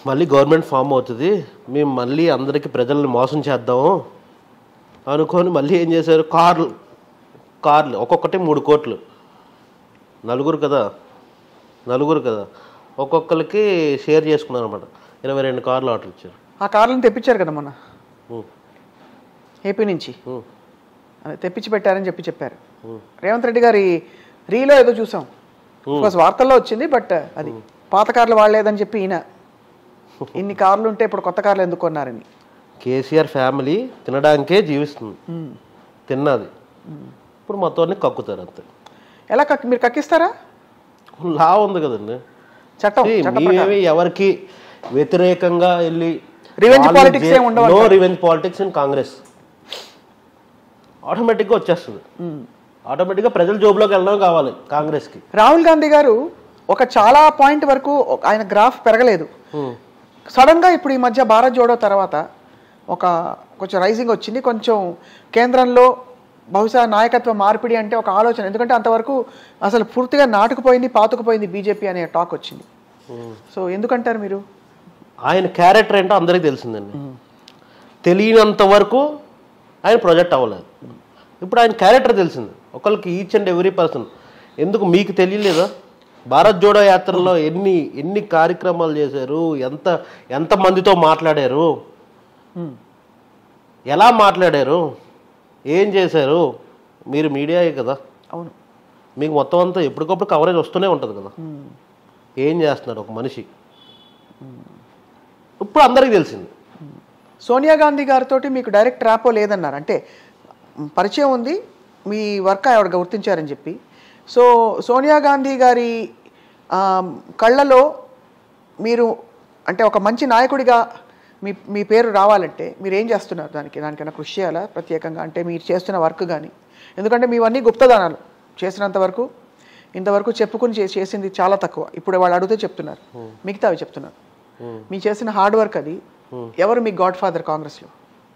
మళ్ళీ గవర్నమెంట్ ఫామ్ అవుతుంది మేము మళ్ళీ అందరికీ ప్రజల్ని మోసం చేద్దాము అనుకొని మళ్ళీ ఏం చేశారు కార్లు కార్లు ఒక్కొక్కటి మూడు కోట్లు నలుగురు కదా నలుగురు కదా ఒక్కొక్కరికి షేర్ చేసుకున్నారు అనమాట ఇరవై రెండు కార్లు ఆర్డర్ ఇచ్చారు ఆ కార్లను తెప్పించారు కదా మొన్న ఉమ్, ఏపీ నుంచి ఉమ్, అదే తెప్పించి పెట్టారని చెప్పి చెప్పారు ఉమ్. రేవంత్ రెడ్డి గారి రీలో ఏదో చూసాం కోర్స్ వార్తల్లో వచ్చింది బట్ అది పాత కార్లు వాడలేదని చెప్పి ఈయన ఇన్ని కార్లు ఉంటే ఇప్పుడు కొత్త కార్లు ఎందుకు కొన్నారని కేసీఆర్ ఫ్యామిలీ తినడానికే జీవిస్తుంది తిన్నది ఇప్పుడు మొత్తం అన్ని కక్కుతారు అంతే ఎలా కక్ మీరు కక్కిస్తారా లా ఉంది కదండి చట్టం See, చట్టం మేమేమి ఎవరికి వ్యతిరేకంగా వెళ్ళి Revenge వాళ్ళు politics చే- ఏం ఉండవు no revenge politics in Congress ఆటోమేటిక్గా వచ్చేస్తుంది ఆటోమేటిక్గా ప్రజల జోబులోకి వెళ్ళడం కావాలి కాంగ్రెస్కి రాహుల్ గాంధీ గారు ఒక చాలా పాయింట్ వరకు ఒక- ఆయన గ్రాఫ్ పెరగలేదు సడన్ గా ఇప్పుడు ఈ మధ్య భారత్ జోడో తర్వాత ఒక కొంచెం రైజింగ్ వచ్చింది కొంచెం కేంద్రంలో బహుశా నాయకత్వ మార్పిడి అంటే ఒక ఆలోచన ఎందుకంటే అంతవరకు అసలు పూర్తిగా నాటుకుపోయింది పాతుకుపోయింది బీజేపీ అనే టాక్ వచ్చింది సో ఎందుకంటారు మీరు ఆయన క్యారెక్టర్ ఏంటో అందరికీ తెలిసిందండి తెలియనంత వరకు ఆయన ప్రొజెక్ట్ అవ్వలేదు ఇప్పుడు ఆయన క్యారెక్టర్ తెలిసింది ఒకరికి ఈచ్ అండ్ ఎవ్రీ పర్సన్ ఎందుకు మీకు తెలియలేదా భారత్ జోడో యాత్రలో ఎన్ని ఎన్ని కార్యక్రమాలు చేశారు ఎంత ఎంత మందితో మాట్లాడారు ఎలా మాట్లాడారు ఏం చేశారు మీరు మీడియాయే కదా అవును మీకు మొత్తం అంతా ఎప్పటికప్పుడు కవరేజ్ వస్తూనే ఉంటుంది కదా ఏం చేస్తున్నారు ఒక మనిషి ఇప్పుడు అందరికీ తెలిసింది సోనియా గాంధీ గారితో మీకు డైరెక్ట్ ర్యాపో లేదన్నారు అంటే మ్, పరిచయం ఉంది మీ వర్క్ ఆవిడ గుర్తించారని చెప్పి సో సోనియా గాంధీ గారి ఆ, కళ్ళలో మీరు అంటే ఒక మంచి నాయకుడిగా మీ మీ పేరు రావాలంటే మీరు ఏం చేస్తున్నారు దానికి దానికైనా కృషి చేయాలా ప్రత్యేకంగా అంటే మీరు చేస్తున్న వర్క్ కానీ ఎందుకంటే మీవన్నీ గుప్తదానాలు చేసినంత వరకు ఇంతవరకు చెప్పుకుని చే- చేసింది చాలా తక్కువ ఇప్పుడు వాళ్ళు అడిగితే చెప్తున్నారు మిగతావి చెప్తున్నారు మీ చేసిన హార్డ్ వర్క్ అది ఎవరు మీ గాడ్ ఫాదర్ కాంగ్రెస్లో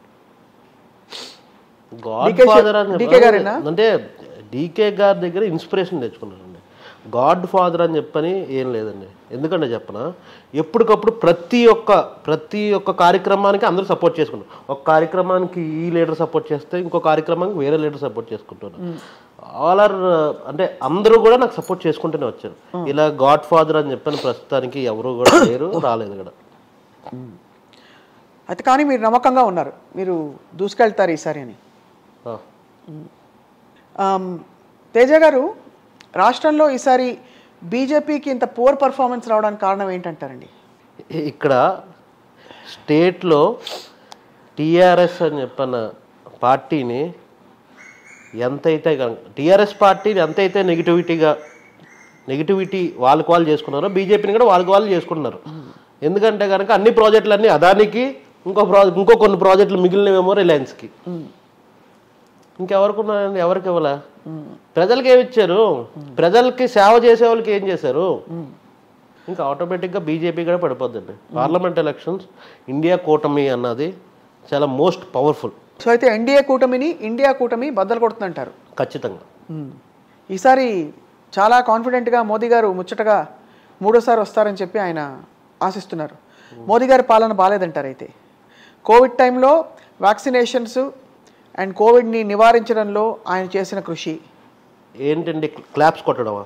గాడ్ DK ఫాదర్ అని DK చెప్పని- గారేనా? అంటే డీకే గారి దగ్గర ఇన్స్పిరేషన్ తెచ్చుకున్నానండి గాడ్ ఫాదర్ అని చెప్పని ఏం లేదండి ఎందుకంటే చెప్పనా ఎప్పటికప్పుడు ప్రతి ఒక్క ప్రతి ఒక్క కార్యక్రమానికి అందరూ సపోర్ట్ చేసుకుంటారు ఒక కార్యక్రమానికి ఈ లీడర్ సపోర్ట్ చేస్తే ఇంకో కార్యక్రమానికి వేరే లీడర్ సపోర్ట్ చేసుకుంటున్నారు ఆల్ ఆర్ అంటే అందరూ కూడా నాకు సపోర్ట్ చేసుకుంటూనే వచ్చారు ఇలా గాడ్ ఫాదర్ అని చెప్పని ప్రస్తుతానికి ఎవరు కూడా లేరు రాలేదు ఇక్కడ అయితే కానీ మీరు నమ్మకంగా ఉన్నారు మీరు దూసుకెళ్తారు ఈసారి అని ఆ. ఆమ్, తేజ గారు రాష్ట్రంలో ఈసారి బీజేపీకి ఇంత పోర్ పర్ఫార్మెన్స్ రావడానికి కారణం ఏంటంటారండి ఇక్కడ స్టేట్లో టీఆర్ఎస్ అని చెప్పిన పార్టీని ఎంతైతే టీఆర్ఎస్ పార్టీని ఎంతైతే నెగిటివిటీగా నెగిటివిటీ వాళ్ళకి వాళ్ళు చేసుకున్నారో బీజేపీని కూడా వాళ్ళకి వాళ్ళు చేసుకుంటున్నారు ఎందుకంటే కనుక అన్ని ప్రాజెక్టులు అన్ని అదానికి ఇంకో ప్రాజెక్ట్ ఇంకో కొన్ని ప్రాజెక్టులు మిగిలినవేమో రిలయన్స్కి ఇంకెవరికి ఉన్నారండి ఎవరికి ఇవ్వలే ప్రజలకి ఏమి ఇచ్చారు ప్రజలకి సేవ చేసే వాళ్ళకి ఏం చేశారు ఇంకా ఆటోమేటిక్గా బీజేపీ కూడా పడిపోద్దండి పార్లమెంట్ ఎలక్షన్స్ ఇండియా కూటమి అన్నది చాలా మోస్ట్ పవర్ఫుల్ సో అయితే ఎన్డీఏ కూటమిని ఇండియా కూటమి బద్దలు కొడుతుందంటారు ఖచ్చితంగా ఈసారి చాలా కాన్ఫిడెంట్గా మోదీ గారు ముచ్చటగా మూడోసారి వస్తారని చెప్పి ఆయన ఆశిస్తున్నారు మోదీ గారి పాలన బాగాలేదంటారు అయితే కోవిడ్ టైంలో వ్యాక్సినేషన్స్ అండ్ కోవిడ్ని నివారించడంలో ఆయన చేసిన కృషి ఏంటండి క్లాప్స్ కొట్టడమా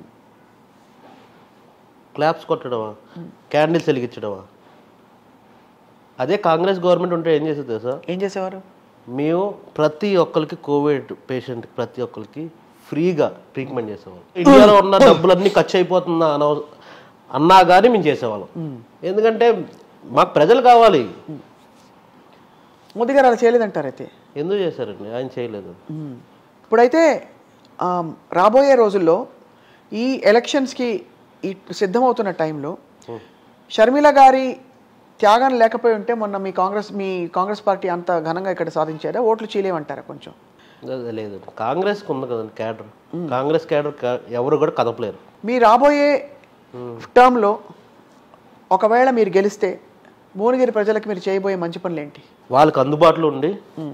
క్లాప్స్ కొట్టడమా క్యాండిల్స్ వెలిగించడమా అదే కాంగ్రెస్ గవర్నమెంట్ ఉంటే ఏం చేసేది తెలుసా ఏం చేసేవారు మేము ప్రతి ఒక్కరికి కోవిడ్ పేషెంట్ ప్రతి ఒక్కరికి ఫ్రీగా ట్రీట్మెంట్ చేసేవాళ్ళం ఇండియాలో ఉన్న డబ్బులన్నీ ఖర్చు అయిపోతుందా అన అన్నా కానీ మేము చేసేవాళ్ళం ఎందుకంటే మాకు ప్రజలు కావాలి మోదీ గారు అలా చేయలేదంటారు అయితే ఎందుకు చేశారండి ఆయన చేయలేదు ఇప్పుడైతే ఆమ్, రాబోయే రోజుల్లో ఈ ఎలక్షన్స్కి ఈ సిద్ధమవుతున్న టైంలో షర్మిల గారి త్యాగం లేకపోయి ఉంటే మొన్న మీ కాంగ్రెస్ మీ కాంగ్రెస్ పార్టీ అంత ఘనంగా ఇక్కడ సాధించారా ఓట్లు చీలేమంటారా కొంచెం అదే లేదండి కాంగ్రెస్కి ఉంది కదండి క్యాడర్ కాంగ్రెస్ క్యాడర్ ఎవరు కూడా కదపలేరు మీ రాబోయే టర్మ్లో ఒకవేళ మీరు గెలిస్తే భువనగిరి ప్రజలకు మీరు చేయబోయే మంచి పనులు ఏంటి వాళ్ళకి అందుబాటులో ఉండి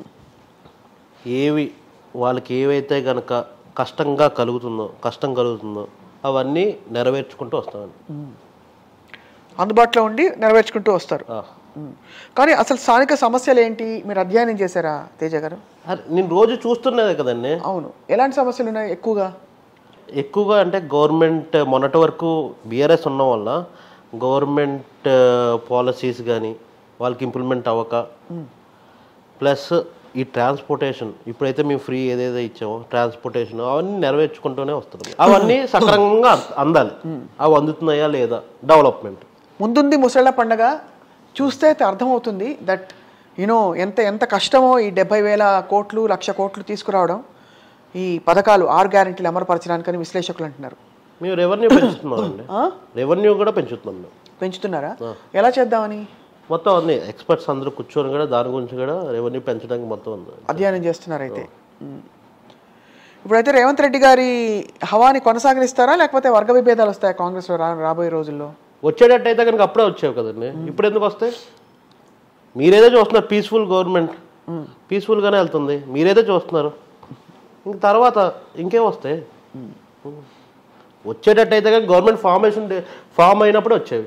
ఏవి వాళ్ళకి ఏవైతే గనక కష్టంగా కలుగుతుందో కష్టం కలుగుతుందో అవన్నీ నెరవేర్చుకుంటూ వస్తామండి అందుబాటులో ఉండి నెరవేర్చుకుంటూ వస్తారు ఆ. ఉమ్. కానీ అసలు స్థానిక సమస్యలు ఏంటి మీరు అధ్యయనం చేశారా తేజ గారు అరే, నేను రోజు చూస్తున్నదే కదండి అవును ఎలాంటి సమస్యలు ఉన్నాయి ఎక్కువగా ఎక్కువగా అంటే గవర్నమెంట్ మొన్నటి వరకు బీఆర్ఎస్ ఉన్న వల్ల గవర్నమెంట్ పాలసీస్ కానీ వాళ్ళకి ఇంప్లిమెంట్ అవ్వక ప్లస్ ఈ ట్రాన్స్పోర్టేషన్ ఇప్పుడైతే మేము ఫ్రీ ఏదైతే ఇచ్చామో ట్రాన్స్పోర్టేషన్ అవన్నీ నెరవేర్చుకుంటూనే వస్తున్నాం అవన్నీ సక్రమంగా అంద- అందాలి అవి అందుతున్నాయా లేదా డెవలప్మెంట్ ముందుంది ముసళ్ళ పండగ చూస్తే అయితే అర్థమవుతుంది దట్ యూనో ఎంత ఎంత కష్టమో ఈ డెబ్బై వేల కోట్లు లక్ష కోట్లు తీసుకురావడం ఈ పథకాలు ఆరు గ్యారెంటీలు అమలుపరచడానికని విశ్లేషకులు అంటున్నారు మేము రెవెన్యూ పెంచుతున్నామండి ఆ? రెవెన్యూ కూడా పెంచుతున్నాం మేము పెంచుతున్నారా ఎలా చేద్దామని మొత్తం అన్ని ఎక్స్పర్ట్స్ అందరూ కూర్చొని కూడా దాని గురించి కూడా రెవెన్యూ పెంచడానికి మొత్తం ఉంది అధ్యయనం చేస్తున్నారు అయితే ఉమ్. ఇప్పుడైతే రేవంత్ రెడ్డి గారి హవాని కొనసాగిస్తారా లేకపోతే వర్గ విభేదాలు వస్తాయా కాంగ్రెస్లో రా రాబోయే రోజుల్లో వచ్చేటట్టయితే కనుక అప్పుడే వచ్చావు కదండి ఇప్పుడు ఎందుకు వస్తాయి మీరేదో చూస్తున్నారు పీస్ఫుల్ గవర్నమెంట్ పీస్ఫుల్గానే వెళ్తుంది మీరేదో చూస్తున్నారు ఇంక తర్వాత ఇంకేం వస్తాయి వచ్చేటట్టయితే కానీ గవర్నమెంట్ ఫార్మేషన్ ఫామ్ అయినప్పుడు వచ్చేవి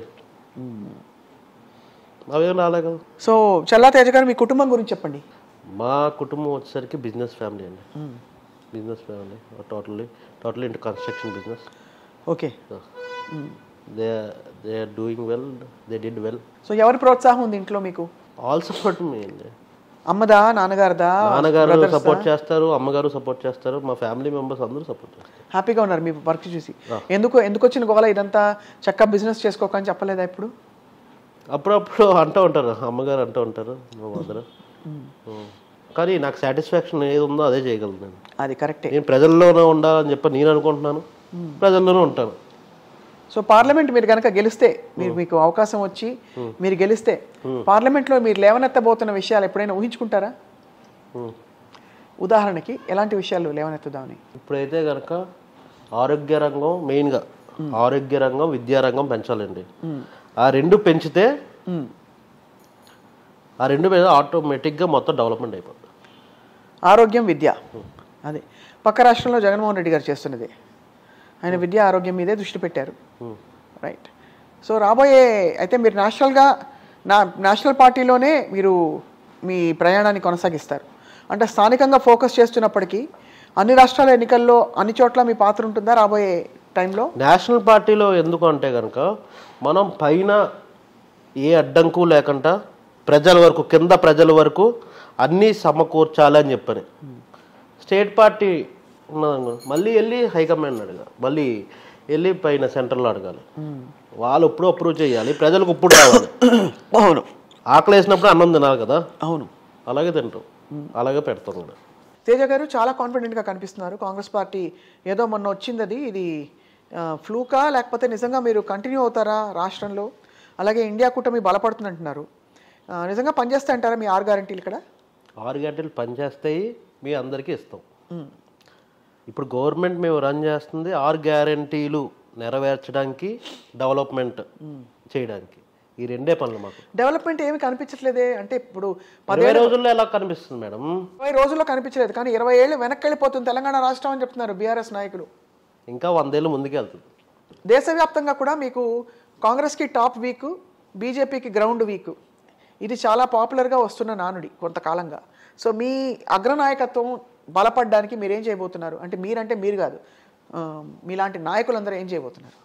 అవేం రాలే కదా సో చల్లా తేజ గారు మీ కుటుంబం గురించి చెప్పండి మా కుటుంబం వచ్చేసరికి బిజినెస్ ఫ్యామిలీ అండి business family totally totally into construction business okay they they are doing well they did well so ఎవరి ప్రోత్సాహం ఉంది ఇంట్లో మీకు ఆల్ సపోర్ట్ మీ అండి అమ్మదా నాన్నగారిదా నాన్నగారు సపోర్ట్ చేస్తారు అమ్మగారు సపోర్ట్ చేస్తారు మా ఫ్యామిలీ మెంబర్స్ అందరూ సపోర్ట్ చేస్తారు హ్యాపీగా ఉన్నారు మీ వర్క్ చూసి ఎందుకు ఎందుకు వచ్చిన గోల ఇదంతా చక్కగా బిజినెస్ చేసుకోకని చెప్పలేదా ఇప్పుడు అప్పుడప్పుడు అంటూ ఉంటారు అమ్మగారు అంటూ ఉంటారు మా మదర్ కానీ నాకు సాటిస్ఫాక్షన్ ఏది ఉందో అదే చేయగలను నేను అది కరెక్టే నేను ప్రజల్లోనే ఉండాలని చెప్పి నేను అనుకుంటున్నాను ప్రజల్లోనే ఉంటాను సో పార్లమెంట్ మీరు కనుక గెలిస్తే మీరు మీకు అవకాశం వచ్చి మీరు గెలిస్తే పార్లమెంట్లో మీరు లేవనెత్తబోతున్న విషయాలు ఎప్పుడైనా ఊహించుకుంటారా Hmm. ఉదాహరణకి ఎలాంటి విషయాలు లేవనెత్తుదామని ఇప్పుడైతే కనుక ఆరోగ్య రంగం మెయిన్గా ఆరోగ్య రంగం విద్యా రంగం పెంచాలండి ఆ రెండు పెంచితే Hmm. ఆ రెండు మీద ఆటోమేటిక్గా మొత్తం డెవలప్మెంట్ అయిపోతుంది ఆరోగ్యం విద్య అదే పక్క రాష్ట్రంలో జగన్మోహన్ రెడ్డి గారు చేస్తున్నది ఆయన విద్య ఆరోగ్యం మీదే దృష్టి పెట్టారు రైట్ సో రాబోయే అయితే మీరు నేషనల్గా నా నేషనల్ పార్టీలోనే మీరు మీ ప్రయాణాన్ని కొనసాగిస్తారు అంటే స్థానికంగా ఫోకస్ చేస్తున్నప్పటికీ అన్ని రాష్ట్రాల ఎన్నికల్లో అన్ని చోట్ల మీ పాత్ర ఉంటుందా రాబోయే టైంలో నేషనల్ పార్టీలో ఎందుకు అంటే కనుక మనం పైన ఏ అడ్డంకు లేకుండా ప్రజల వరకు కింద ప్రజల వరకు అన్నీ సమకూర్చాలి అని చెప్పని స్టేట్ పార్టీ ఉన్నదనుకో మళ్ళీ వెళ్ళి హైకమాండ్ అడగాలి మళ్ళీ వెళ్ళి పైన సెంట్రల్లో అడగాలి వాళ్ళు ఎప్పుడు అప్రూవ్ చేయాలి ప్రజలకు ఇప్పుడు రావాలి అవును ఆకలి వేసినప్పుడు అన్నం తినాలి కదా అవును అలాగే తింటాం అలాగే పెడతాం కూడా తేజ గారు చాలా కాన్ఫిడెంట్గా కనిపిస్తున్నారు కాంగ్రెస్ పార్టీ ఏదో మొన్న వచ్చింది అది ఇది ఆ, ఫ్లూకా లేకపోతే నిజంగా మీరు కంటిన్యూ అవుతారా రాష్ట్రంలో అలాగే ఇండియా కూటమి బలపడుతుందంటున్నారు ఆ, నిజంగా పనిచేస్తా అంటారా మీ ఆరు గ్యారంటీలు ఇక్కడ ఆరు గంటలు పనిచేస్తాయి మీ అందరికీ ఇస్తాం ఇప్పుడు గవర్నమెంట్ మేము రన్ చేస్తుంది ఆరు గ్యారంటీలు నెరవేర్చడానికి డెవలప్మెంట్ చేయడానికి ఈ రెండే పనులు మాకు డెవలప్మెంట్ ఏమి కనిపించట్లేదే అంటే ఇప్పుడు ఇరవై రోజుల్లో ఎలా కనిపిస్తుంది మేడం ఇరవై రోజుల్లో కనిపించలేదు కానీ ఇరవై ఏళ్ళు వెనక్కి వెళ్ళిపోతుంది తెలంగాణ రాష్ట్రం అని చెప్తున్నారు బీఆర్ఎస్ నాయకులు ఇంకా వందేళ్ళు ముందుకు వెళ్తుంది దేశవ్యాప్తంగా కూడా మీకు కాంగ్రెస్కి టాప్ వీక్ బీజేపీకి గ్రౌండ్ వీక్ ఇది చాలా పాపులర్గా వస్తున్న నానుడి కొంతకాలంగా సో మీ అగ్రనాయకత్వం బలపడడానికి మీరు ఏం చేయబోతున్నారు అంటే మీరంటే మీరు కాదు ఆ, మీలాంటి నాయకులందరూ ఏం చేయబోతున్నారు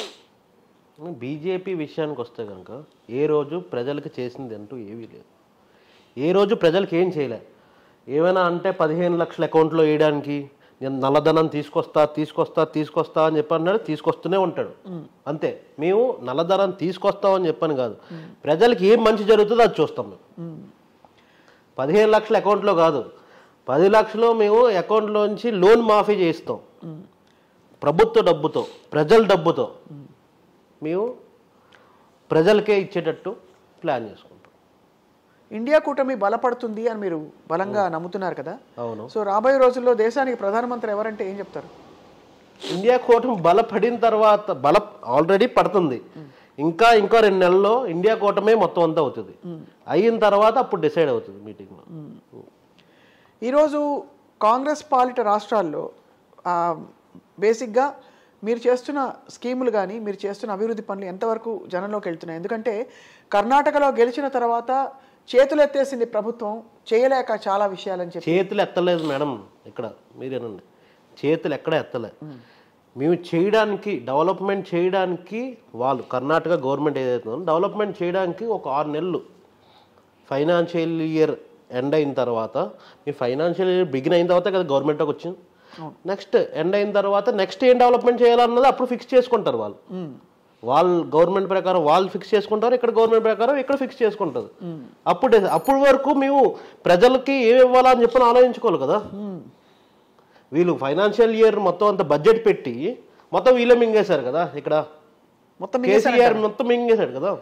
బీజేపీ విషయానికి వస్తే కనుక ఏ రోజు ప్రజలకు చేసింది అంటూ ఏమీ లేదు ఏ రోజు ప్రజలకు ఏం చేయలే ఏమైనా అంటే పదిహేను లక్షల అకౌంట్లో వేయడానికి నేను నల్లధనం తీసుకొస్తా తీసుకొస్తా తీసుకొస్తా అని చెప్పి అన్నాడు తీసుకొస్తూనే ఉంటాడు అంతే మేము నల్లధనం తీసుకొస్తామని చెప్పని కాదు ప్రజలకు ఏం మంచి జరుగుతుందో అది చూస్తాం మేము పదిహేను లక్షల అకౌంట్లో కాదు పది లక్షలు మేము అకౌంట్లోంచి లోన్ మాఫీ చేయిస్తాం ప్రభుత్వ డబ్బుతో ప్రజల డబ్బుతో మేము ప్రజలకే ఇచ్చేటట్టు ప్లాన్ చేసుకుంటాం ఇండియా కూటమి బలపడుతుంది అని మీరు బలంగా నమ్ముతున్నారు కదా అవును సో రాబోయే రోజుల్లో దేశానికి ప్రధానమంత్రి ఎవరంటే ఏం చెప్తారు ఇండియా కూటమి బలపడిన తర్వాత బల ఆల్రెడీ పడుతుంది ఇంకా ఇంకో రెండు నెలల్లో ఇండియా కూటమే మొత్తం అంతా అవుతుంది అయిన తర్వాత అప్పుడు డిసైడ్ అవుతుంది మీటింగ్లో ఈరోజు కాంగ్రెస్ పాలిట రాష్ట్రాల్లో ఆ, బేసిక్గా మీరు చేస్తున్న స్కీములు కానీ మీరు చేస్తున్న అభివృద్ధి పనులు ఎంతవరకు జనంలోకి వెళ్తున్నాయి ఎందుకంటే కర్ణాటకలో గెలిచిన తర్వాత చేతులు ఎత్తేసింది ప్రభుత్వం చేయలేక చాలా విషయాలని చెప్పి చేతులు ఎత్తలేదు మేడం ఇక్కడ మీరేనండి చేతులు ఎక్కడ ఎత్తలే మేము చేయడానికి డెవలప్మెంట్ చేయడానికి వాళ్ళు కర్ణాటక గవర్నమెంట్ ఏదైతే ఉందో డెవలప్మెంట్ చేయడానికి ఒక ఆరు నెలలు ఫైనాన్షియల్ ఇయర్ ఎండ్ అయిన తర్వాత మీ ఫైనాన్షియల్ ఇయర్ బిగిన్ అయిన తర్వాత కదా గవర్నమెంట్కి వచ్చింది నెక్స్ట్ ఎండ్ అయిన తర్వాత నెక్స్ట్ ఏం డెవలప్మెంట్ చేయాలన్నది అప్పుడు ఫిక్స్ చేసుకుంటారు వాళ్ళు వాళ్ళు గవర్నమెంట్ ప్రకారం వాళ్ళు ఫిక్స్ చేసుకుంటారు ఇక్కడ గవర్నమెంట్ ప్రకారం ఇక్కడ ఫిక్స్ చేసుకుంటారు అప్పుడు అప్పుడు వరకు మేము ప్రజలకి ఏమి ఇవ్వాలని చెప్పని ఆలోచించుకోవాలి కదా వీళ్ళు ఫైనాన్షియల్ ఇయర్ మొత్తం అంత బడ్జెట్ పెట్టి మొత్తం వీళ్ళే మింగేశారు కదా ఇక్కడ మొత్తం మింగేశారు కేసీఆర్ మొత్తం మింగేశాడు కదా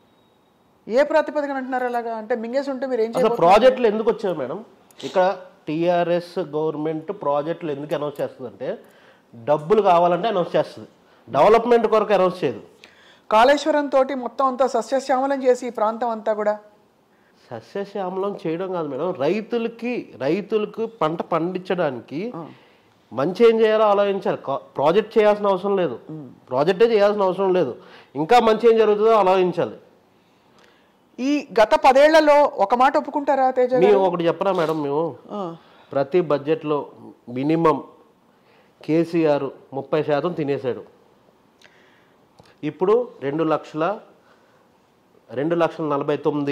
ఏ ప్రాతిపదికన అంటున్నారు అలాగా అంటే మింగేసి ఉంటే మీరు ఏం అసలు చేయబోతున్నారు ప్రాజెక్టులు ఎందుకు వచ్చాయి మేడం ఇక్కడ టీఆర్ఎస్ గవర్నమెంట్ ప్రాజెక్టులు ఎందుకు అనౌన్స్ చేస్తుందంటే డబ్బులు కావాలంటే అనౌన్స్ చేస్తుంది డెవలప్మెంట్ కొరకు అనౌన్స్ చేయదు కాళేశ్వరం తోటి మొత్తం అంతా సస్యశ్యామలం చేసి ఈ ప్రాంతం అంతా కూడా సస్యశ్యామలం చేయడం కాదు మేడం రైతులకి రైతులకు పంట పండించడానికి మంచి ఏం చేయాలో ఆలోచించాలి కా- ప్రాజెక్ట్ చేయాల్సిన అవసరం లేదు ప్రాజెక్టే చేయాల్సిన అవసరం లేదు ఇంకా మంచి ఏం జరుగుతుందో ఆలోచించాలి ఈ గత పదేళ్లలో ఒక మాట ఒప్పుకుంటారా తేజ గారు? మేము ఒకటి చెప్పరా మేడం మేము ఆ, ప్రతి బడ్జెట్లో మినిమం కేసీఆర్ ముప్పై శాతం తినేశాడు ఇప్పుడు రెండు లక్షల రెండు లక్షల నలభై తొమ్మిది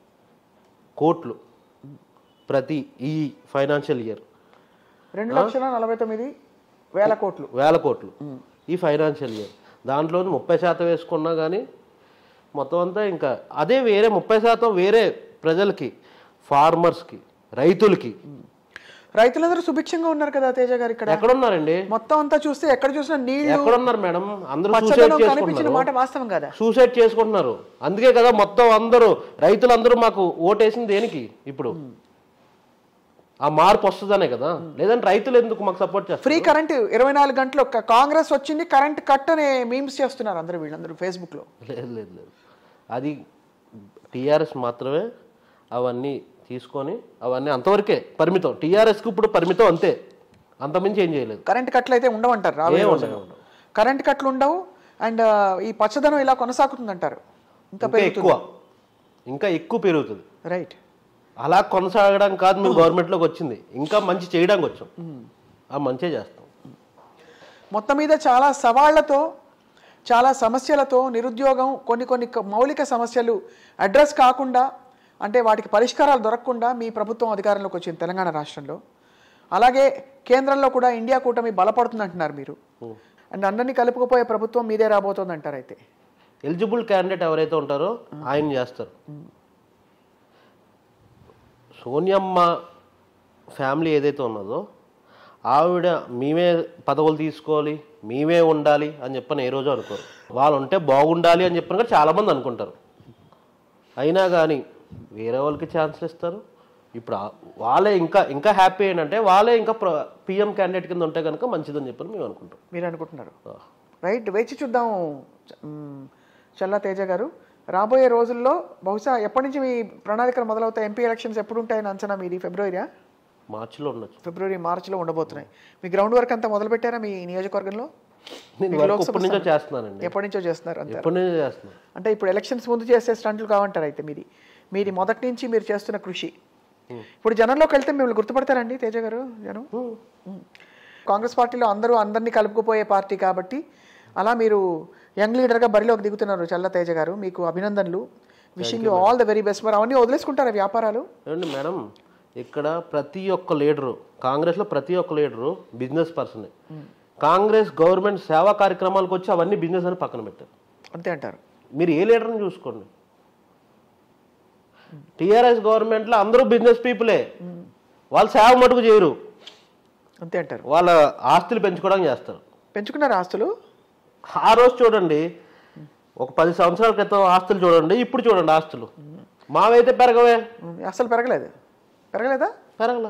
కోట్లు ప్రతి ఈ ఫైనాన్షియల్ ఇయర్ రెండు లక్షల నలభై తొమ్మిది వేల కోట్లు వేల కోట్లు ఈ ఫైనాన్షియల్ ఇయర్ దాంట్లో ముప్పై శాతం వేసుకున్నా కానీ మొత్తం అంతా ఇంకా అదే వేరే ముప్పై శాతం వేరే ప్రజలకి ఫార్మర్స్కి రైతులకి రైతులందరూ సుభిక్షంగా ఉన్నారు కదా తేజ గారు ఇక్కడ ఎక్కడున్నారండి మొత్తం అంతా చూస్తే ఎక్కడ చూసినా నీళ్లు ఎక్కడున్నారు మేడం అందరూ సూసైడ్ పచ్చదనం కనిపించిన చేసుకుంటున్నారు మాట వాస్తవం కదా సూసైడ్ చేసుకుంటున్నారు అందుకే కదా మొత్తం అందరూ రైతులందరూ మాకు ఓటేసింది దేనికి ఇప్పుడు ఆ మార్పు వస్తుందనే కదా లేదంటే రైతులు ఎందుకు మాకు సపోర్ట్ చేస్తారు ఫ్రీ కరెంట్ ఇరవై నాలుగు గంటలు క- కాంగ్రెస్ వచ్చింది కరెంట్ కట్ అనే మీమ్స్ చేస్తున్నారు అందరూ వీళ్ళందరూ ఫేస్బుక్ లో లేదు లేదు లేదు అది టీఆర్ఎస్ మాత్రమే అవన్నీ తీసుకొని అవన్నీ అంతవరకే పరిమితం టీఆర్ఎస్కి ఇప్పుడు పరిమితం అంతే అంతమించి ఏం చేయలేదు కరెంట్ కట్లు అయితే ఉండవంటారు రాబోయే ఏం రోజుల్లో. ఉండవు, కరెంట్ కట్లు ఉండవు అండ్ ఈ పచ్చదనం ఇలా కొనసాగుతుందంటారు ఇంకా ఇంకా ఎక్కువ ఇంకా ఎక్కువ పెరుగుతుంది రైట్ అలా కొనసాగడం కాదు మేము గవర్నమెంట్లోకి వచ్చింది ఇంకా మంచి చేయడానికి వచ్చాం ఆ మంచి చేస్తాం మొత్తం మీద చాలా సవాళ్లతో చాలా సమస్యలతో నిరుద్యోగం కొన్ని కొన్ని క- మౌలిక సమస్యలు అడ్రస్ కాకుండా అంటే వాటికి పరిష్కారాలు దొరకకుండా మీ ప్రభుత్వం అధికారంలోకి వచ్చింది తెలంగాణ రాష్ట్రంలో అలాగే కేంద్రంలో కూడా ఇండియా కూటమి బలపడుతుంది అంటున్నారు మీరు అండ్ అందరినీ కలుపుకుపోయే ప్రభుత్వం మీదే రాబోతోంది అంటారు అయితే ఎలిజిబుల్ క్యాండిడేట్ ఎవరైతే ఉంటారో ఆయన చేస్తారు సోనియమ్మ ఫ్యామిలీ ఏదైతే ఉన్నదో ఆవిడ మేమే పదవులు తీసుకోవాలి మేమే ఉండాలి అని చెప్పని ఏ రోజు అనుకోరు వాళ్ళు ఉంటే బాగుండాలి అని చెప్పని కూడా చాలామంది అనుకుంటారు అయినా కానీ వేరే వాళ్ళకి ఛాన్సులు ఇస్తారు ఇప్పుడు ఆ- వాళ్ళే ఇంకా ఇంకా హ్యాపీ ఏంటంటే వాళ్ళే ఇంకా పిఎం క్యాండిడేట్ కింద ఉంటే కనుక మంచిదని చెప్పని మేము అనుకుంటాం మీరు అనుకుంటున్నారు రైట్ వేచి చూద్దాం చ- మ్, చల్లా తేజ గారు రాబోయే రోజుల్లో బహుశా ఎప్పటి నుంచి మీ ప్రణాళికలు మొదలవుతాయి ఎంపీ ఎలక్షన్స్ ఎప్పుడు ఉంటాయని అంచనా మీది ఫిబ్రవరియా మార్చిలో ఉండొచ్చు ఫిబ్రవరి మార్చిలో ఉండబోతున్నాయి మీ గ్రౌండ్ వర్క్ అంతా మొదలు పెట్టారా మీ నియోజకవర్గంలో నేను మీకు వర్క్ లోక్సభ ఇప్పటి నుంచో చేస్తున్నానండి ఎప్పటి నుంచో చేస్తున్నారు అంతే ఎప్పటి నుంచో చేస్తున్నాను అంటే ఇప్పుడు ఎలక్షన్స్ ముందు చేసే స్టంట్లు కావంటారు అయితే మీది మీది మొదటి నుంచి మీరు చేస్తున్న కృషి ఇప్పుడు జనంలోకి వెళ్తే మిమ్మల్ని గుర్తుపడతారండి తేజ గారు జనం మ్. కాంగ్రెస్ పార్టీలో అందరూ అందరినీ కలుపుకుపోయే పార్టీ కాబట్టి అలా మీరు యంగ్ లీడర్గా బరిలోకి దిగుతున్నారు చల్ల తేజ గారు మీకు అభినందనలు wishing you all the very best మరి అవన్నీ వదిలేసుకుంటారా వ్యాపారాలు ఏమండి మేడం ఇక్కడ ప్రతి ఒక్క లీడరు కాంగ్రెస్లో ప్రతి ఒక్క లీడరు బిజినెస్ పర్సనే కాంగ్రెస్ గవర్నమెంట్ సేవా కార్యక్రమాలకు వచ్చి అవన్నీ బిజినెస్ అని పక్కన పెట్టారు అంతే అంటారు మీరు ఏ లీడర్ని చూసుకోండి టీఆర్ఎస్ గవర్నమెంట్లో అందరూ బిజినెస్ పీపులే వాళ్ళు సేవ మటుకు చేయరు అంతే అంటారు వాళ్ళ ఆస్తులు పెంచుకోవడానికి చేస్తారు పెంచుకున్నారు ఆస్తులు ఆ రోజు చూడండి ఒక పది సంవత్సరాల క్రితం ఆస్తులు చూడండి ఇప్పుడు చూడండి ఆస్తులు మావైతే పెరగవే మ్, అసలు పెరగలేదు పెరగలేదా పెరగల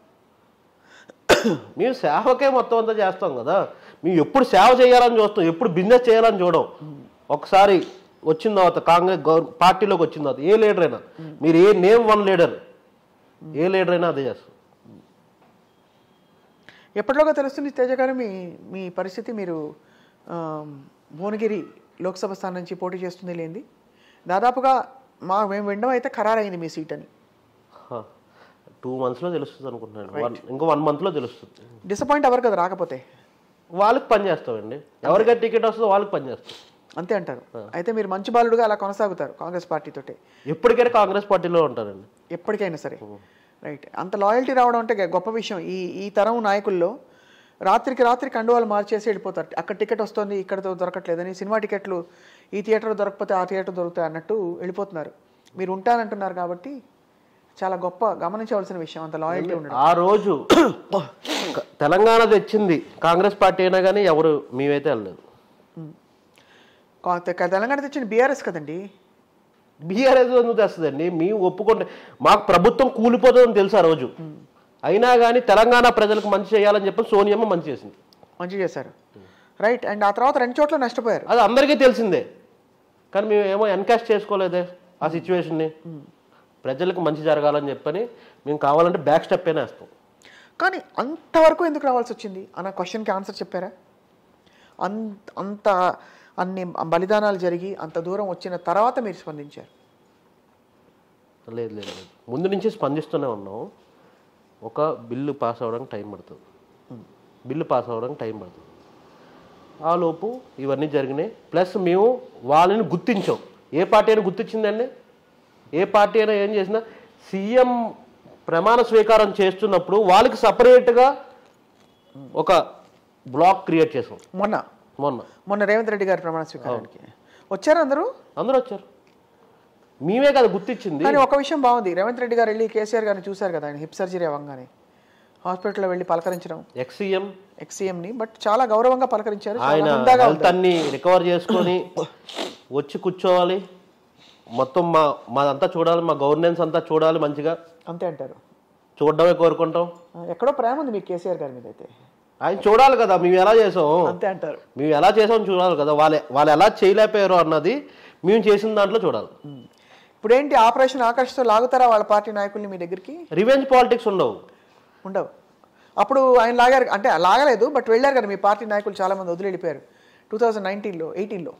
మేము సేవకే మొత్తం అంతా చేస్తాం కదా మేము ఎప్పుడు సేవ చేయాలని చూస్తాం ఎప్పుడు బిజినెస్ చేయాలని చూడం ఒకసారి వచ్చిన తర్వాత కాంగ్రెస్ గవర్ పార్టీలోకి వచ్చిన తర్వాత ఏ లీడర్ అయినా మీరు ఏ నేమ్ వన్ లీడర్ ఏ లీడర్ అయినా అదే చేస్తాం ఎప్పటిలోగా తెలుస్తుంది తేజ గారు మీ మీ పరిస్థితి మీరు ఆ, భువనగిరి లోక్సభ స్థానం నుంచి పోటీ చేస్తుంది లేంది దాదాపుగా మా మేము వినడం అయితే ఖరారైంది మీ సీట్ అని టూ మంత్స్లో తెలుస్తుంది అనుకుంటున్నాను వన్ ఇంకో వన్ మంత్లో తెలుస్తుంది డిసప్పాయింట్ అవ్వరు కదా రాకపోతే వాళ్ళకి పని చేస్తామండి ఎవరికైతే టికెట్ వస్తుందో వాళ్ళకి పని చేస్తాం అంతే అంటారు అయితే మీరు మంచి బాలుడుగా అలా కొనసాగుతారు కాంగ్రెస్ పార్టీతోటే ఎప్పటికైనా కాంగ్రెస్ పార్టీలో ఉంటారండి ఎప్పటికైనా సరే రైట్ అంత లాయల్టీ రావడం అంటే గొప్ప విషయం ఈ ఈ తరం నాయకుల్లో రాత్రికి రాత్రి కండువాలు మార్చేసి వెళ్ళిపోతారు అక్కడ టికెట్ వస్తుంది ఇక్కడ దొరకట్లేదని సినిమా టికెట్లు ఈ థియేటర్ దొరకకపోతే ఆ థియేటర్ దొరుకుతాయి అన్నట్టు వెళ్ళిపోతున్నారు మీరు ఉంటానంటున్నారు కాబట్టి చాలా గొప్ప గమనించవలసిన విషయం అంత లాయల్టీ ఉండడం ఆ రోజు తెలంగాణ తెచ్చింది కాంగ్రెస్ పార్టీ అయినా కానీ ఎవరు మేమైతే వెళ్ళలేదు కా- తె- తెలంగాణ తెచ్చిన బీఆర్ఎస్ కదండి బీఆర్ఎస్ ఎందుకు తెస్తుందండి మేము ఒప్పుకుంటే మాకు ప్రభుత్వం కూలిపోతుందని తెలుసు ఆ రోజు అయినా కానీ తెలంగాణ ప్రజలకు మంచి చేయాలని చెప్పి సోనియమ్మ మంచి చేసింది మంచి చేశారు రైట్ అండ్ ఆ తర్వాత రెండు చోట్ల నష్టపోయారు అది అందరికీ తెలిసిందే కానీ మేము ఏమో ఎన్కాస్ట్ చేసుకోలేదే ఆ సిచ్యువేషన్ని ప్రజలకు మంచి జరగాలని చెప్పని మేము కావాలంటే బ్యాక్ స్టెప్ అయినా వేస్తాం కానీ అంతవరకు ఎందుకు రావాల్సి వచ్చింది అన్న క్వశ్చన్కి ఆన్సర్ చెప్పారా అంత అంత అన్ని బలిదానాలు జరిగి అంత దూరం వచ్చిన తర్వాత మీరు స్పందించారు లేదు లేదు లేదు ముందు నుంచి స్పందిస్తూనే ఉన్నాం ఒక బిల్లు పాస్ అవ్వడానికి టైం పడుతుంది బిల్లు పాస్ అవ్వడానికి టైం పడుతుంది ఆ లోపు ఇవన్నీ జరిగినాయి ప్లస్ మేము వాళ్ళని గుర్తించాం ఏ పార్టీ అయినా గుర్తించిందండి ఏ పార్టీ అయినా ఏం చేసినా సీఎం ప్రమాణ స్వీకారం చేస్తున్నప్పుడు వాళ్ళకి సపరేట్గా ఒక బ్లాక్ క్రియేట్ చేసాం మొన్న మొన్న మొన్న రేవంత్ రెడ్డి గారి ప్రమాణ స్వీకారానికి వచ్చారు అందరూ అందరూ వచ్చారు మేమే కదా గుర్తించింది కానీ ఒక విషయం బాగుంది రేవంత్ రెడ్డి గారు వెళ్ళి కేసీఆర్ గారిని చూశారు కదా ఆయన హిప్ సర్జరీ అవ్వగానే హాస్పిటల్లో వెళ్ళి పలకరించడం ఎక్సీఎం ఎక్సీఎంని బట్ చాలా గౌరవంగా పలకరించారు చాలా ఆయన హుందాగా హెల్త్ అన్ని రికవర్ చేసుకొని వచ్చి కూర్చోవాలి మొత్తం మా మాదంతా చూడాలి మా గవర్నెన్స్ అంతా చూడాలి మంచిగా అంతే అంటారు చూడడమే కోరుకుంటాం ఆ, ఎక్కడో ప్రేమ ఉంది మీకు కేసీఆర్ గారి మీద అయితే ఆయన చూడాలి కదా మేము ఎలా చేసాం అంతే అంటారు మేము ఎలా చేసాం చూడాలి కదా వాళ్ళు వాళ్ళు ఎలా చేయలేకపోయారు అన్నది మేము చేసిన దాంట్లో చూడాలి ఇప్పుడు ఏంటి ఆపరేషన్ ఆకర్షితో లాగుతారా వాళ్ళ పార్టీ నాయకుల్ని మీ దగ్గరికి రివెంజ్ పాలిటిక్స్ ఉండవు ఉండవు అప్పుడు ఆయన లాగారు అంటే లాగలేదు బట్ వెళ్ళారు కదా మీ పార్టీ నాయకులు చాలా మంది వదిలి వెళ్ళిపోయారు టూ థౌజండ్ నైన్టీన్లో ఎయిటీన్లో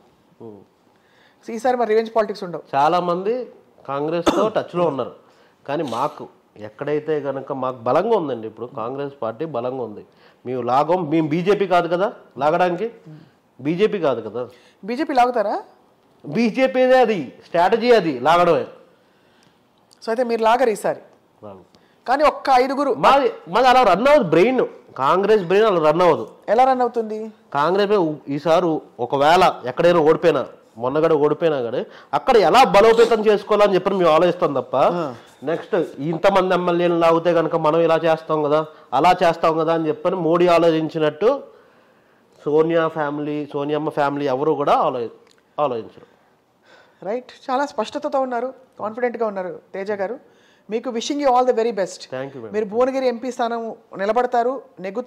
ఈసారి మరి రివెంజ్ పాలిటిక్స్ ఉండవు చాలా మంది కాంగ్రెస్తో టచ్లో ఉన్నారు కానీ మాకు ఎక్కడైతే కనుక మాకు బలంగా ఉందండి ఇప్పుడు కాంగ్రెస్ పార్టీ బలంగా ఉంది మేము లాగం మేము బీజేపీ కాదు కదా లాగడానికి బీజేపీ కాదు కదా బీజేపీ లాగుతారా బీజేపీదే అది స్ట్రాటజీ అది లాగడమే సో అయితే మీరు లాగరు ఈసారి లాగం. కానీ ఒక్క ఐదుగురు మాది మాది అలా రన్ అవ్వదు బ్రెయిన్ కాంగ్రెస్ బ్రెయిన్ అలా రన్ అవ్వదు ఎలా రన్ అవుతుంది కాంగ్రెస్ ఈసారి ఒకవేళ ఎక్కడైనా ఓడిపోయినా మొన్నగడ ఓడిపోయినా కానీ అక్కడ ఎలా బలోపేతం చేసుకోవాలని చెప్పి మేము ఆలోచిస్తాం తప్ప నెక్స్ట్ ఇంతమంది ఎమ్మెల్యేలు లాగితే కనుక మనం ఇలా చేస్తాం కదా అలా చేస్తాం కదా అని చెప్పని మోడీ ఆలోచించినట్టు సోనియా ఫ్యామిలీ సోనియమ్మ ఫ్యామిలీ ఎవరు కూడా ఆలో ఆలోచించరు రైట్ చాలా స్పష్టతతో ఉన్నారు కాన్ఫిడెంట్గా ఉన్నారు తేజ గారు మీకు wishing you all the very best thank you మీరు భువనగిరి ఎంపీ స్థానం నిలబడతారు నెగ్గుతారు